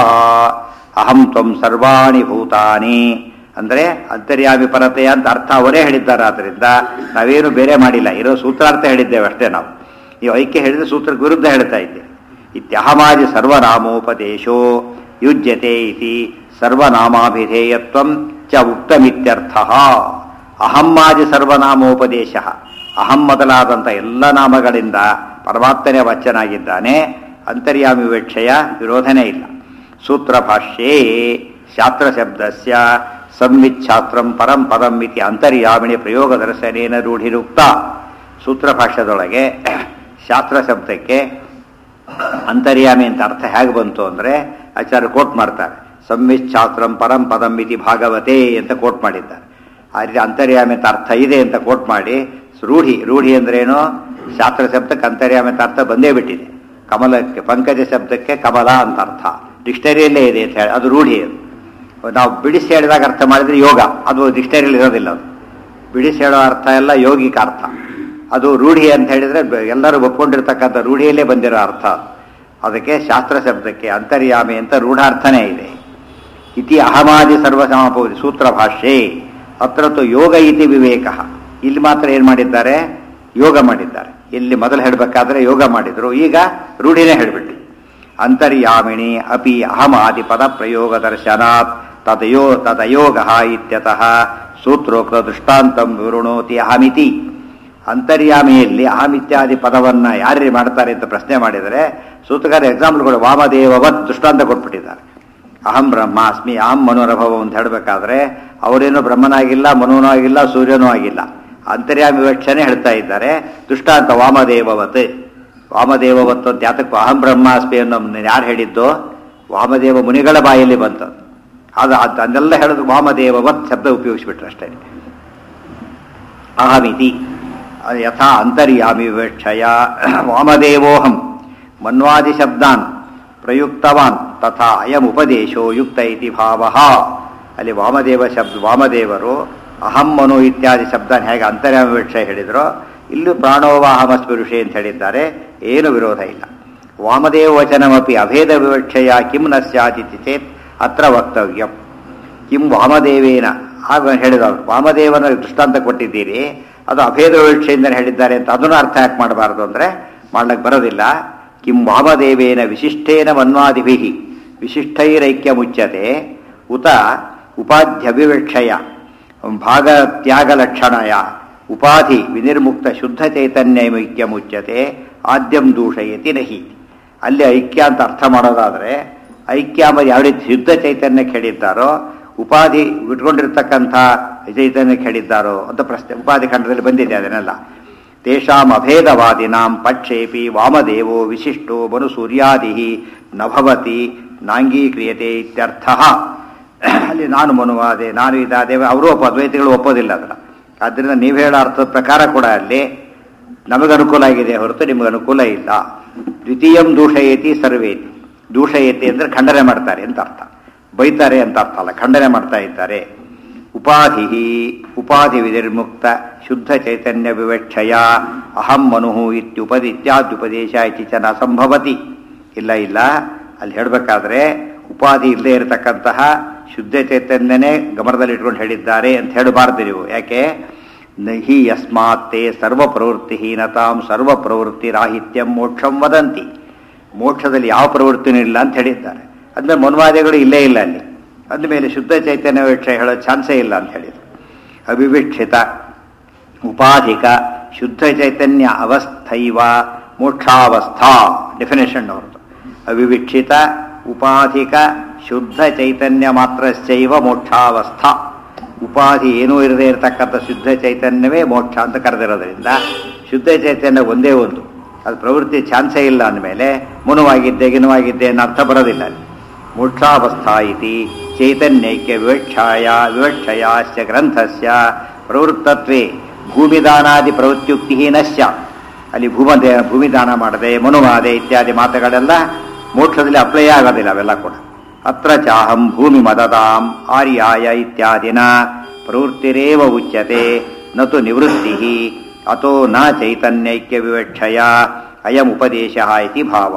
ಅಹಂ ತ್ವಂ ಸರ್ವಾಣಿ ಭೂತಾನಿ ಅಂದರೆ ಅಂತರ್ಯಾಮಿ ಪರತೆ ಅಂತ ಅರ್ಥ ಅವರೇ ಹೇಳಿದ್ದಾರೆ ಆದ್ದರಿಂದ ನಾವೇನು ಬೇರೆ ಮಾಡಿಲ್ಲ ಇರೋ ಸೂತ್ರಾರ್ಥ ಹೇಳಿದ್ದೇವೆ ಅಷ್ಟೇ ನಾವು ನೀವು ಐಕ್ಯ ಹೇಳಿದ್ರೆ ಸೂತ್ರಕ್ಕೆ ವಿರುದ್ಧ ಹೇಳ್ತಾ ಇದ್ದೇವೆ ಇತ್ಯಹಮಾದಿ ಸರ್ವನಾಮೋಪದೇಶೋ ಯುಜ್ಯತೆ ಇತಿ ಸರ್ವನಾಮಾಭಿಧೇಯತ್ವಂ ಚ ಉಕ್ತಮಿತ್ಯರ್ಥ ಅಹಮ್ಮಾದಿ ಸರ್ವನಾಮೋಪದೇಶ ಅಹಂ ಮೊದಲಾದಂಥ ಎಲ್ಲ ನಾಮಗಳಿಂದ ಪರಮಾತ್ಮನೇ ವಚನಾಗಿದ್ದಾನೆ ಅಂತರ್ಯಾಮಿ ವಿವಕ್ಷೆಯ ವಿರೋಧನೇ ಇಲ್ಲ ಸೂತ್ರ ಭಾಷ್ಯೇ ಶಾಸ್ತ್ರ ಶಬ್ದಸ್ಯ ಸಂವಿತ್ ಶಾಸ್ತ್ರಂ ಪರಂ ಪದಂ ಇತಿ ಅಂತರ್ಯಾಮಿಣಿ ಪ್ರಯೋಗ ದರ್ಶನೇನ ರೂಢಿರುಕ್ತ ಸೂತ್ರ ಭಾಷ್ಯದೊಳಗೆ ಶಾಸ್ತ್ರ ಶಬ್ದಕ್ಕೆ ಅಂತರ್ಯಾಮಿ ಅಂತ ಅರ್ಥ ಹೇಗೆ ಬಂತು ಅಂದರೆ ಆಚಾರ್ಯ ಕೋಟ್ ಮಾಡ್ತಾರೆ ಸಂವಿತ್ ಶಾಸ್ತ್ರಂ ಪರಂ ಪದಂ ಇತಿ ಭಾಗವತೆ ಅಂತ ಕೋಟ್ ಮಾಡಿದ್ದಾರೆ ಆ ರೀತಿ ಅಂತರ್ಯಾಮಿ ಅಂತ ಅರ್ಥ ಇದೆ ಅಂತ ಕೋಟ್ ಮಾಡಿ ರೂಢಿ ರೂಢಿ ಅಂದ್ರೇನು ಶಾಸ್ತ್ರ ಶಬ್ದಕ್ಕೆ ಅಂತರ್ಯಾಮಿ ಅಂತ ಅರ್ಥ ಬಂದೇ ಬಿಟ್ಟಿದೆ ಕಮಲಕ್ಕೆ ಪಂಕಜ ಶಬ್ದಕ್ಕೆ ಕಮಲ ಅಂತ ಅರ್ಥ ಡಿಕ್ಷನರಿಯಲ್ಲೇ ಇದೆ ಅಂತ ಹೇಳಿ ಅದು ರೂಢಿ ಅದು ನಾವು ಬಿಡಿಸಿ ಹೇಳಿದಾಗ ಅರ್ಥ ಮಾಡಿದ್ರೆ ಯೋಗ ಅದು ಡಿಕ್ಷನರಿಯಲ್ಲಿ ಇರೋದಿಲ್ಲ ಅದು ಬಿಡಿಸಿ ಹೇಳೋ ಅರ್ಥ ಎಲ್ಲ ಯೋಗಿಕ ಅರ್ಥ ಅದು ರೂಢಿ ಅಂತ ಹೇಳಿದ್ರೆ ಬ- ಎಲ್ಲರೂ ಒಪ್ಕೊಂಡಿರ್ತಕ್ಕಂಥ ರೂಢಿಯಲ್ಲೇ ಬಂದಿರೋ ಅರ್ಥ ಅದಕ್ಕೆ ಶಾಸ್ತ್ರ ಶಬ್ದಕ್ಕೆ ಅಂತರ್ಯಾಮಿ ಅಂತ ರೂಢಾರ್ಥನೇ ಇದೆ ಇತಿ ಅಹಮಾದಿ ಸರ್ವಸಮಾಪೌದಿ ಸೂತ್ರ ಭಾಷೆ ಅತ್ರತ್ತು ಯೋಗ ಇತಿ ವಿವೇಕ ಇಲ್ಲಿ ಮಾತ್ರ ಏನು ಮಾಡಿದ್ದಾರೆ ಯೋಗ ಮಾಡಿದ್ದಾರೆ ಇಲ್ಲಿ ಮೊದಲು ಹೇಳಬೇಕಾದ್ರೆ ಯೋಗ ಮಾಡಿದ್ರು ಈಗ ರೂಢಿನೇ ಹೇಳಿಬಿಟ್ಟು ಅಂತರ್ಯಾಮಿಣಿ ಅಪಿ ಅಹಮಾದಿ ಪದ ಪ್ರಯೋಗ ದರ್ಶನಾತ್ ತದಯೋ ತದಯೋಗ ಇತ್ಯತಃ ಸೂತ್ರೋಕ್ತ ದೃಷ್ಟಾಂತಂ ವಿವೃಣೋತಿ ಅಹಮಿತಿ ಅಂತರ್ಯಾಮಿಯಲ್ಲಿ ಅಹಮಿತ್ಯಾದಿ ಪದವನ್ನ ಯಾರೇ ಮಾಡ್ತಾರೆ ಅಂತ ಪ್ರಶ್ನೆ ಮಾಡಿದರೆ ಸೂತ್ರಕಾರ ಎಕ್ಸಾಂಪಲ್ಗಳು ವಾಮದೇವವತ್ ದೃಷ್ಟಾಂತ ಕೊಟ್ಬಿಟ್ಟಿದ್ದಾರೆ ಅಹಂ ಬ್ರಹ್ಮಾಸ್ಮಿ ಅಹಂ ಮನೋರಭವ ಅಂತ ಹೇಳಬೇಕಾದ್ರೆ ಅವರೇನು ಬ್ರಹ್ಮನಾಗಿಲ್ಲ ಮನೋನೂ ಆಗಿಲ್ಲ ಸೂರ್ಯನೂ ಆಗಿಲ್ಲ ಅಂತರ್ಯಾಮಿ ವಿವಕ್ಷಣೆ ಹೇಳ್ತಾ ಇದ್ದಾರೆ ದೃಷ್ಟಾಂತ ವಾಮದೇವವತ್ ವಾಮದೇವವತ್ ಅಂತ ಯಾತಕ್ಕೂ ಅಹಂ ಬ್ರಹ್ಮಾಸ್ಮಿ ಅನ್ನೋ ಯಾರು ಹೇಳಿದ್ದು ವಾಮದೇವ ಮುನಿಗಳ ಬಾಯಲ್ಲಿ ಬಂತದ್ದು ಅದು ಅದು ಅದನ್ನೆಲ್ಲ ಹೇಳೋದು ವಾಮದೇವವತ್ ಶಬ್ದ ಉಪಯೋಗಿಸ್ಬಿಟ್ರು ಅಷ್ಟೇ ಅಹಮಿತಿ ಯಥಾ ಅಂತರ್ಯಾಮಿ ವಿವಕ್ಷಯ ವಾಮದೇವೋಹಂ ಮನ್ವಾದಿ ಶಬ್ದಾನ್ ಪ್ರಯುಕ್ತವಾನ್ ತಥಾ ಅಯಂ ಉಪದೇಶೋ ಯುಕ್ತ ಇತಿ ಭಾವ ಅಲ್ಲಿ ವಾಮದೇವ ಶಬ್ದ ವಾಮದೇವರು ಅಹಂ ಮನು ಇತ್ಯಾದಿ ಶಬ್ದಾನ್ ಹೇಗೆ ಅಂತರ್ಯಾಮಿ ವಿವಕ್ಷ ಹೇಳಿದ್ರು ಇಲ್ಲೂ ಪ್ರಾಣೋವಾಹಮಸ್ಪುರುಷೆ ಅಂತ ಹೇಳಿದ್ದಾರೆ ಏನು ವಿರೋಧ ಇಲ್ಲ ವಾಮದೇವ ವಚನಮಪಿ ಅಭೇದ ವಿವಕ್ಷಯ ಕಿಂ ನ ಸ್ಯಾದಿತಿ ಚೇತ್ ಅತ್ರ ವಕ್ತವ್ಯಂ ಕಿಂ ವಾಮದೇವೇನ ಆಗ ಹೇಳಿದವರು ವಾಮದೇವನ ದೃಷ್ಟಾಂತ ಕೊಟ್ಟಿದ್ದೀರಿ ಅದು ಅಭೇದ ವಿವಕ್ಷೆಯಿಂದ ಹೇಳಿದ್ದಾರೆ ಅಂತ ಅದನ್ನು ಅರ್ಥ ಯಾಕೆ ಮಾಡಬಾರದು ಅಂದರೆ ಮಾಡ್ಲಿಕ್ಕೆ ಬರೋದಿಲ್ಲ ಕಿಂ ವಾಮದೇವೇನ ವಿಶಿಷ್ಟೇನ ಮನ್ವಾದಿಭಿ ವಿಶಿಷ್ಟೈರೈಕ್ಯ ಮುಚ್ಯತೆ ಉತ ಉಪಾಧ್ಯವಿವಕ್ಷಯ ಭಾಗತ್ಯಾಗಲಕ್ಷಣಯ ಉಪಾಧಿ ವಿನಿರ್ಮುಕ್ತ ಶುದ್ಧ ಚೈತನ್ಯೈಕ್ಯ ಮುಚ್ಯತೆ ಆದ್ಯಂ ದೂಷಯತಿ ನಹಿ ಅಲ್ಲಿ ಐಕ್ಯ ಅಂತ ಅರ್ಥ ಮಾಡೋದಾದ್ರೆ ಐಕ್ಯ ಅಂಬುದು ಯಾವ ರೀತಿ ಶುದ್ಧ ಚೈತನ್ಯಕ್ಕೆ ಹೇಳಿದ್ದಾರೋ ಉಪಾಧಿ ಇಟ್ಕೊಂಡಿರ್ತಕ್ಕಂಥ ಚೈತನ್ಯಕ್ಕೆ ಹೇಳಿದ್ದಾರೋ ಅಂತ ಪ್ರಶ್ನೆ ಉಪಾಧಿ ಖಂಡದಲ್ಲಿ ಬಂದಿದೆ ಅದನ್ನೆಲ್ಲ ತೇಷಾಂ ಅಭೇದವಾದಿನಾಂ ಪಕ್ಷೇಪಿ ವಾಮದೇವೋ ವಿಶಿಷ್ಟೋ ಮನು ಸೂರ್ಯಾದಿ ನಭವತಿ ನಾಂಗೀಕ್ರಿಯತೆ ಇತ್ಯರ್ಥ ಅಲ್ಲಿ ನಾನು ಮನುವಾದೆ ನಾನು ಇದಾದೆ ಅವರು ಒಪ್ಪ ಅದ್ವೈತಿಗಳು ಒಪ್ಪೋದಿಲ್ಲ ಅದನ್ನ ಆದ್ದರಿಂದ ನೀವು ಹೇಳೋ ಅರ್ಥದ ಪ್ರಕಾರ ಕೂಡ ಅಲ್ಲಿ ನಮಗೆ ಅನುಕೂಲ ಆಗಿದೆ ಹೊರತು ನಿಮಗೆ ಅನುಕೂಲ ಇಲ್ಲ ದ್ವಿತೀಯಂ ದೂಷಯತಿ ಸರ್ವೇತಿ ದೂಷಯತಿ ಅಂದರೆ ಖಂಡನೆ ಮಾಡ್ತಾರೆ ಅಂತ ಅರ್ಥ ಬೈತಾರೆ ಅಂತ ಅರ್ಥ ಅಲ್ಲ ಖಂಡನೆ ಮಾಡ್ತಾ ಇದ್ದಾರೆ ಉಪಾಧಿ ಉಪಾಧಿ ವಿನಿರ್ಮುಕ್ತ ಶುದ್ಧ ಚೈತನ್ಯ ವಿವಕ್ಷಯ ಅಹಂ ಮನು ಇತ್ಯುಪದಿ ಇತ್ಯಾದ್ಯುಪದೇಶ ಇತಿ ಚ ನ ಸಂಭವತಿ ಇಲ್ಲ ಇಲ್ಲ ಅಲ್ಲಿ ಹೇಳಬೇಕಾದ್ರೆ ಉಪಾಧಿ ಇಲ್ಲದೆ ಇರತಕ್ಕಂತಹ ಶುದ್ಧ ಚೈತನ್ಯನೇ ಗಮನದಲ್ಲಿ ಇಟ್ಕೊಂಡು ಹೇಳಿದ್ದಾರೆ ಅಂತ ಹೇಳಬಾರ್ದು ನೀವು ಯಾಕೆ ನಹಿ ಯಸ್ಮಾತ್ ತೇ ಸರ್ವ ಪ್ರವೃತ್ತಿಹೀನತಾಂ ಸರ್ವ ಪ್ರವೃತ್ತಿ ರಾಹಿತ್ಯಂ ಮೋಕ್ಷಂ ವದಂತಿ ಮೋಕ್ಷದಲ್ಲಿ ಯಾವ ಪ್ರವೃತ್ತಿನೂ ಇಲ್ಲ ಅಂತ ಹೇಳಿದ್ದಾರೆ ಅಂದ್ರೆ ಮನ್ವಾದಿಗಳು ಇಲ್ಲೇ ಇಲ್ಲ ಅಲ್ಲಿ ಅಂದಮೇಲೆ ಶುದ್ಧ ಚೈತನ್ಯ ವಿಷಯ ಹೇಳೋ ಚಾನ್ಸೇ ಇಲ್ಲ ಅಂತ ಹೇಳಿದರು ಅವಿವಿಕ್ಷಿತ ಉಪಾಧಿಕ ಶುದ್ಧ ಚೈತನ್ಯ ಅವಸ್ಥೈವ ಮೋಕ್ಷಾವಸ್ಥಾ ಡೆಫಿನೇಷನ್ ಅವ್ರದ್ದು ಅವಿವಿಕ್ಷಿತ ಉಪಾಧಿಕ ಶುದ್ಧ ಚೈತನ್ಯ ಮಾತ್ರಶ್ಚೈವ ಮೋಕ್ಷಾವಸ್ಥಾ ಉಪಾಧಿ ಏನೂ ಇರದೇ ಇರತಕ್ಕಂಥ ಶುದ್ಧ ಚೈತನ್ಯವೇ ಮೋಕ್ಷ ಅಂತ ಕರೆದಿರೋದ್ರಿಂದ ಶುದ್ಧ ಚೈತನ್ಯ ಒಂದೇ ಒಂದು ಅದು ಪ್ರವೃತ್ತಿ ಚಾನ್ಸೇ ಇಲ್ಲ ಅಂದಮೇಲೆ ಮುನುವಾಗಿದ್ದೆ ಗಿನುವಾಗಿದ್ದೆ ಅನ್ನೋ ಅರ್ಥ ಬರೋದಿಲ್ಲ ಅಲ್ಲಿ. ಮೋಕ್ಷಾವಸ್ಥಾ ಇತಿ ಚೈತನ್ಯೈಕ್ಯ ವಿವಕ್ಷಾಯ ವಿವಕ್ಷಯಾಶ್ಚ ಗ್ರಂಥಸ್ಯ ಪ್ರವೃತ್ತತ್ವೇ ಭೂಮಿದಾನಾದಿ ಪ್ರವೃತ್ತಿಯುಕ್ತಿ ನಶ್ಯ ಅಲ್ಲಿ ಭೂಮದೆ ಭೂಮಿದಾನ ಮಾಡದೆ ಮನುವಾದೆ ಇತ್ಯಾದಿ ಮಾತುಗಳೆಲ್ಲ ಮೋಕ್ಷದಲ್ಲಿ ಅಪ್ಲೈ ಆಗೋದಿಲ್ಲ ಅವೆಲ್ಲ ಕೂಡ ಅತ್ರ ಚಾಹಂ ಭೂಮಿ ಮದದಾಂ ಆರ್ಯಾಯ ಇತ್ಯಾದಿನ ಪ್ರವೃತ್ತಿರೇವ ಉಚ್ಯತೆ ನತು ನಿವೃತ್ತಿ ಅತೋ ನ ಚೈತನ್ಯೈಕ್ಯ ವಿವಕ್ಷಯ ಅಯಂ ಉಪದೇಶ ಇತಿ ಭಾವ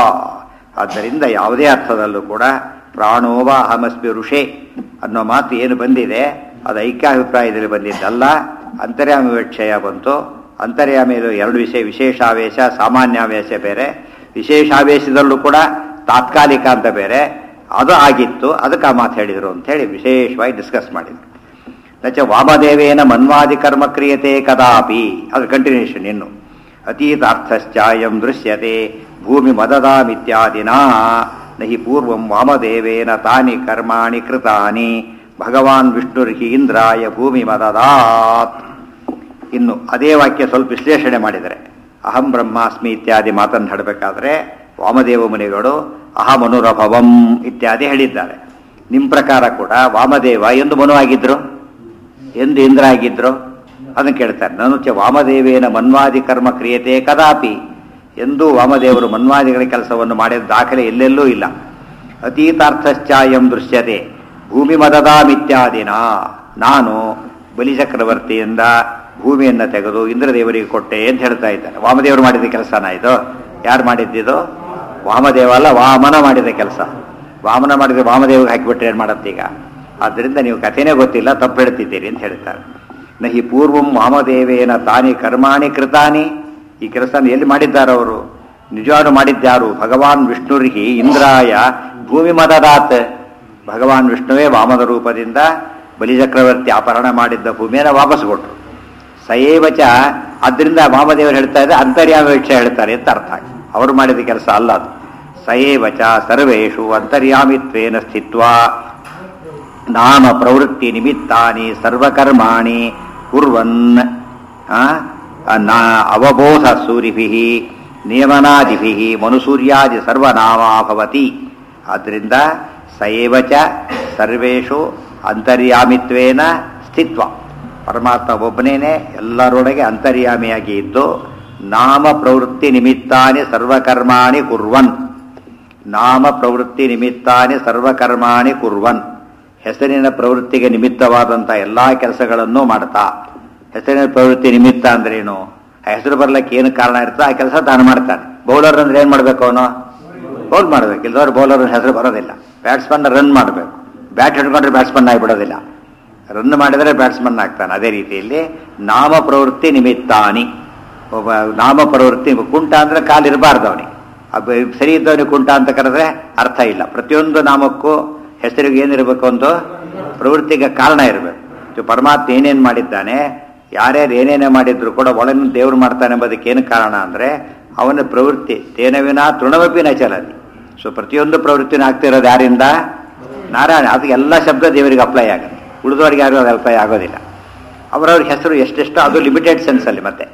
ಆದ್ದರಿಂದ ಯಾವುದೇ ಅರ್ಥದಲ್ಲೂ ಕೂಡ ಪ್ರಾಣೋವ ಅಹಮಸ್ಮಿ ಋಷೆ ಅನ್ನೋ ಮಾತು ಏನು ಬಂದಿದೆ ಅದು ಐಕ್ಯಾಭಿಪ್ರಾಯದಲ್ಲಿ ಬಂದಿದ್ದಲ್ಲ ಅಂತರ್ಯಾಮ ವಿವಕ್ಷಯ ಬಂತು ಅಂತರ್ಯಾಮಿಯಲ್ಲೂ ಎರಡು ವಿಷಯ ವಿಶೇಷಾವೇಶ ಸಾಮಾನ್ಯಾವೇಶ ಬೇರೆ ವಿಶೇಷಾವೇಶದಲ್ಲೂ ಕೂಡ ತಾತ್ಕಾಲಿಕ ಅಂತ ಬೇರೆ ಅದು ಆಗಿತ್ತು ಅದಕ್ಕೆ ಆ ಮಾತು ಹೇಳಿದರು ಅಂತ ಹೇಳಿ ವಿಶೇಷವಾಗಿ ಡಿಸ್ಕಸ್ ಮಾಡಿದ್ರು ನಚ ವಾಮದೇವೇನ ಮನ್ವಾದಿ ಕರ್ಮ ಕ್ರಿಯತೆ ಕದಾಪಿ ಅದು ಕಂಟಿನ್ಯೂಷನ್ ಇನ್ನು ಅತೀತಾರ್ಥಶ್ಚಾಯಂ ದೃಶ್ಯತೆ ಭೂಮಿ ಮದದಾಮಿತ್ಯಾದಿನ ನಹಿ ಪೂರ್ವಂ ವಾಮದೇವೇನ ತಾನಿ ಕರ್ಮಾಣಿ ಕೃತಾನಿ ಭಗವಾನ್ ವಿಷ್ಣುರ್ಹಿ ಇಂದ್ರಾಯ ಭೂಮಿ ಮದದಾತ್ ಇನ್ನು ಅದೇ ವಾಕ್ಯ ಸ್ವಲ್ಪ ವಿಶ್ಲೇಷಣೆ ಮಾಡಿದರೆ ಅಹಂ ಬ್ರಹ್ಮಾಸ್ಮಿ ಇತ್ಯಾದಿ ಮಾತನ್ನು ಹೇಳಬೇಕಾದ್ರೆ ವಾಮದೇವ ಮುನಿಗಳು ಅಹಂ ಅನುರಭವಂ ಇತ್ಯಾದಿ ಹೇಳಿದ್ದಾರೆ ನಿಮ್ಮ ಪ್ರಕಾರ ಕೂಡ ವಾಮದೇವ ಎಂದು ಮನು ಆಗಿದ್ರು ಎಂದು ಇಂದ್ರ ಆಗಿದ್ರು ಅದನ್ನು ಕೇಳ್ತಾರೆ ನಾನು ಚ ವಾಮದೇವೇನ ಮನ್ವಾದಿ ಕರ್ಮ ಕ್ರಿಯತೆ ಕದಾಪಿ ಎಂದೂ ವಾಮದೇವರು ಮನ್ವಾದಿಗಳ ಕೆಲಸವನ್ನು ಮಾಡಿದ ದಾಖಲೆ ಎಲ್ಲೆಲ್ಲೂ ಇಲ್ಲ ಅತೀತಾರ್ಥಶ್ಚಾಯಂ ದೃಶ್ಯತೆ ಭೂಮಿ ಮದದಾಮಿತ್ಯಾದಿನ ನಾನು ಬಲಿಚಕ್ರವರ್ತಿಯಿಂದ ಭೂಮಿಯನ್ನು ತೆಗೆದು ಇಂದ್ರದೇವರಿಗೆ ಕೊಟ್ಟೆ ಅಂತ ಹೇಳ್ತಾ ಇದ್ದಾರೆ ವಾಮದೇವರು ಮಾಡಿದ ಕೆಲಸನ ಇದು ಯಾರು ಮಾಡಿದ್ದಿದು ವಾಮದೇವ ಅಲ್ಲ ವಾಮನ ಮಾಡಿದ ಕೆಲಸ ವಾಮನ ಮಾಡಿದ ವಾಮದೇವಿಗೆ ಹಾಕಿಬಿಟ್ರೆ ಏನು ಮಾಡತ್ತೀಗ ಆದ್ದರಿಂದ ನೀವು ಕಥೆನೇ ಗೊತ್ತಿಲ್ಲ ತಪ್ಪು ಹೇಳ್ತಿದ್ದೀರಿ ಅಂತ ಹೇಳ್ತಾರೆ ನಹಿ ಪೂರ್ವಂ ವಾಮದೇವೇನ ತಾನಿ ಕರ್ಮಾಣಿ ಕೃತಾನಿ ಈ ಕೆಲಸನ ಎಲ್ಲಿ ಮಾಡಿದ್ದಾರೆ ಅವರು ನಿಜವಾಗ್ಲೂ ಮಾಡಿದ್ಯಾರು ಭಗವಾನ್ ವಿಷ್ಣುರ್ಹಿ ಇಂದ್ರಾಯ ಭೂಮಿ ಮದದಾತ್ ಭಗವಾನ್ ವಿಷ್ಣುವೇ ವಾಮನ ರೂಪದಿಂದ ಬಲಿಚಕ್ರವರ್ತಿ ಅಪಹರಣ ಮಾಡಿದ್ದ ಭೂಮಿಯನ್ನು ವಾಪಸ್ ಕೊಟ್ಟರು ಸಯೇವಚ ಅದರಿಂದ ವಾಮದೇವರು ಹೇಳ್ತಾ ಇದ್ದಾರೆ ಅಂತರ್ಯಾಮ ವಿಷಯ ಹೇಳ್ತಾರೆ ಅಂತ ಅರ್ಥ ಅವರು ಮಾಡಿದ ಕೆಲಸ ಅಲ್ಲ ಅದು ಸಯೇವಚ ಸರ್ವೇಷು ಅಂತರ್ಯಾಮಿತ್ವೇನ ಸ್ಥಿತ್ವ ನಾಮ ಪ್ರವೃತ್ತಿ ನಿಮಿತ್ತಾನಿ ಸರ್ವಕರ್ಮಾಣಿ ಕುರ್ವನ್ ಆ, ನಾ ಅವಬೋಧ ಸೂರಿಭಿ ನಿಯಮನಾದಿಭಿ ಮನುಸೂರ್ಯಾದಿ ಸರ್ವನಾಮ ಭವತಿ ಆದ್ದರಿಂದ ಸಯೇವಚ ಸರ್ವೇಷು ಅಂತರ್ಯಾಮಿತ್ವೇನ ಸ್ಥಿತ್ವ ಪರಮಾತ್ಮ ಒಬ್ಬನೇನೆ ಎಲ್ಲರೊಳಗೆ ಅಂತರ್ಯಾಮಿಯಾಗಿ ಇದ್ದು ನಾಮ ಪ್ರವೃತ್ತಿ ನಿಮಿತ್ತಾನಿ ಸರ್ವಕರ್ಮಾಣಿ ಕುರ್ವನ್ ನಾಮ ಪ್ರವೃತ್ತಿ ನಿಮಿತ್ತಾನಿ ಸರ್ವಕರ್ಮಾಣಿ ಕುರ್ವನ್ ಹೆಸರಿನ ಪ್ರವೃತ್ತಿಗೆ ನಿಮಿತ್ತವಾದಂಥ ಎಲ್ಲ ಕೆಲಸಗಳನ್ನು ಮಾಡ್ತಾ ಹೆಸರಿನ ಪ್ರವೃತ್ತಿ ನಿಮಿತ್ತ ಅಂದ್ರೇನು ಆ ಹೆಸರು ಬರ್ಲಿಕ್ಕೆ ಏನು ಕಾರಣ ಇರ್ತದೆ ಆ ಕೆಲಸ ತಾನು ಮಾಡ್ತಾನೆ ಬೌಲರ್ ಅಂದ್ರೆ ಏನು ಮಾಡಬೇಕು ಅವನು ಬೌಲ್ ಮಾಡಬೇಕು ಇಲ್ಲದವ್ರು ಬೌಲರ್ ಹೆಸರು ಬರೋದಿಲ್ಲ ಬ್ಯಾಟ್ಸ್ಮನ್ ರನ್ ಮಾಡಬೇಕು ಬ್ಯಾಟ್ ಹಿಡ್ಕೊಂಡ್ರೆ ಬ್ಯಾಟ್ಸ್ಮನ್ ಆಗಿಬಿಡೋದಿಲ್ಲ ರನ್ ಮಾಡಿದರೆ ಬ್ಯಾಟ್ಸ್ಮನ್ ಆಗ್ತಾನೆ ಅದೇ ರೀತಿಯಲ್ಲಿ ನಾಮ ಪ್ರವೃತ್ತಿ ನಿಮಿತ್ತಾನಿ ಒಬ್ಬ ನಾಮ ಪ್ರವೃತ್ತಿ ಕುಂಟ ಅಂದ್ರೆ ಕಾಲು ಇರಬಾರ್ದು ಅವನಿಗೆ ಅಬ್ಬ ಸರಿ ಇದ್ದವನಿಗೆ ಕುಂಟ ಅಂತ ಕರೆದ್ರೆ ಅರ್ಥ ಇಲ್ಲ ಪ್ರತಿಯೊಂದು ನಾಮಕ್ಕೂ ಹೆಸರಿಗೆ ಏನಿರಬೇಕು ಒಂದು ಪ್ರವೃತ್ತಿಗೆ ಕಾರಣ ಇರಬೇಕು ಇದು ಪರಮಾತ್ಮ ಏನೇನು ಮಾಡಿದ್ದಾನೆ ಯಾರ್ಯಾರು ಏನೇನೇ ಮಾಡಿದ್ರು ಕೂಡ ಒಳಗಿನ ದೇವ್ರು ಮಾಡ್ತಾನೆ ಎಂಬುದಕ್ಕೆ ಏನು ಕಾರಣ ಅಂದರೆ ಅವನ ಪ್ರವೃತ್ತಿ ತೇನವಿನ ತೃಣವಪಿನ ಚಲನಿ ಸೊ ಪ್ರತಿಯೊಂದು ಪ್ರವೃತ್ತಿನ ಆಗ್ತಿರೋದು ಯಾರಿಂದ ನಾರಾಯಣ ಅದು ಎಲ್ಲ ಶಬ್ದ ದೇವರಿಗೆ ಅಪ್ಲೈ ಆಗುತ್ತೆ ಉಳಿದವರಿಗೆ ಯಾರು ಅದು ಅಪ್ಲೈ ಆಗೋದಿಲ್ಲ ಅವರವ್ರ ಹೆಸರು ಎಷ್ಟೆಷ್ಟು ಅದು ಲಿಮಿಟೆಡ್ ಸೆನ್ಸಲ್ಲಿ ಮತ್ತೆ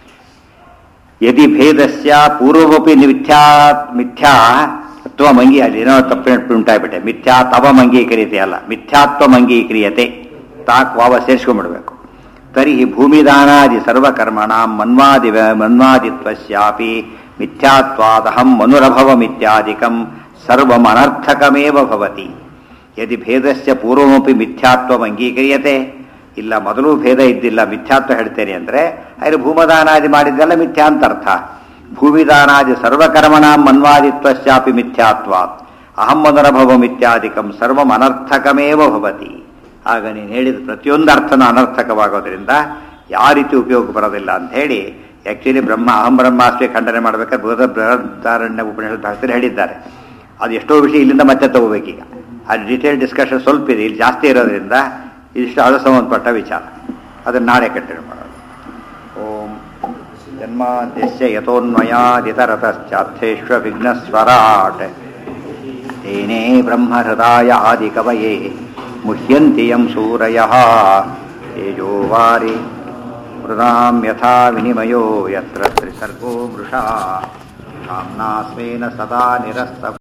ಯದಿ ಭೇದಸ್ಯ ಪೂರ್ವಮಪಿ ಮಿಥ್ಯಾ ಮಿಥ್ಯಾ ತ್ವಮಂಗಿ ಅಲ್ಲಿ ಏನೋ ತಪ್ಪು ಉಂಟಾಗ್ಬಿಟ್ಟೆ ಮಿಥ್ಯಾ ತವಂ ಅಂಗೀಕ್ರಿಯತೆ ಅಲ್ಲ ಮಿಥ್ಯಾತ್ವಂ ಅಂಗೀಕ್ರಿಯತೆ ತಾಕ್ ವಾವ ಸೇರಿಸ್ಕೊಂಡ್ಬಿಡ್ಬೇಕು ತರ್ಹಿ ಭೂಮಿದಾನಾದಿ ಸರ್ವಕರ್ಮಣ ಮನ್ವಾದಿ ಮನ್ವಾದಿತ್ವಸ್ಯಾಪಿ ಮಿಥ್ಯಾತ್ವಾದಹಂ ಮನುರಭವಮಿತ್ಯಾದಿಕಂ ಸರ್ವಂ ಅನರ್ಥಕಮೇವ ಭವತಿ ಯದಿ ಭೇದಸ್ಯ ಪೂರ್ವಮಪಿ ಮಿಥ್ಯಾತ್ವಂ ಅಂಗೀಕ್ರಿಯತೆ ಇಲ್ಲ ಮೊದಲು ಭೇದ ಇದ್ದಿಲ್ಲ ಮಿಥ್ಯಾತ್ವ ಹೇಳ್ತೇನೆ ಅಂದ್ರೆ ಅಲ್ಲಿ ಭೂಮದಾನಾದಿ ಮಾಡಿದ್ದೆಲ್ಲ ಮಿಥ್ಯಾ ಅಂತ ಅರ್ಥ ಭೂಮಿದಾನಾದಿ ಸರ್ವಕರ್ಮಣ ಮನ್ವಾದಿತ್ವಶ್ಚಾಪಿ ಮಿಥ್ಯಾತ್ವಾತ್ ಅಹಂ ಮನುರಭವಂ ಇತ್ಯಾದಿಕಂ ಸರ್ವಂ ಅನರ್ಥಕಮೇವ ಭವತಿ ಆಗ ನೀನು ಹೇಳಿದ ಪ್ರತಿಯೊಂದು ಅರ್ಥನೂ ಅನರ್ಥಕವಾಗೋದ್ರಿಂದ ಯಾವ ರೀತಿ ಉಪಯೋಗ ಬರೋದಿಲ್ಲ ಅಂತ ಹೇಳಿ ಆ್ಯಕ್ಚುಲಿ ಬ್ರಹ್ಮ ಅಹಂ ಬ್ರಹ್ಮಾಸ್ಮಿ ಖಂಡನೆ ಮಾಡಬೇಕಾದ್ರೆ ಬೃಹದ ಬೃಹದಾರಣ್ಯ ಉಪನಿಷತ್ ಭಕ್ತರು ಹೇಳಿದ್ದಾರೆ ಅದು ಎಷ್ಟೋ ವಿಷಯ ಇಲ್ಲಿಂದ ಮತ್ತೆ ತಗೋಬೇಕೀಗ ಅದು ಡೀಟೇಲ್ ಡಿಸ್ಕಷನ್ ಸ್ವಲ್ಪ ಇದೆ ಇಲ್ಲಿ ಜಾಸ್ತಿ ಇರೋದ್ರಿಂದ ಇದಿಷ್ಟು ಅದು ಸಂಬಂಧಪಟ್ಟ ವಿಚಾರ ಅದನ್ನು ನಾಳೆ ಕಂಟಿನ್ಯೂ ಮಾಡೋಣ ಓಂ ಜನ್ಮಾದ್ಯಸ್ಯ ಯಥೋನ್ಮಯಾದಿತರತಶ್ಚಾರ್ಥೇಶ್ವ ವಿಘ್ನಸ್ವರಾಟ್ ತೇನೇ ಬ್ರಹ್ಮಹೃದಾಯ ಆದಿಕವಯೇ ಮುಹ್ಯಂತಿ ಯಂ ಸೂರಯಃ ತೇಜೋವಾರಿ ಮೃದಾಂ ಯಥಾ ವಿನಿಮಯೋ ಯತ್ರ ತ್ರಿಸರ್ಗೋ ಮೃಷಾ ಕಾಮ್ನಾಸ್ಮೇನ ಸದಾ ನಿರಸ್ತ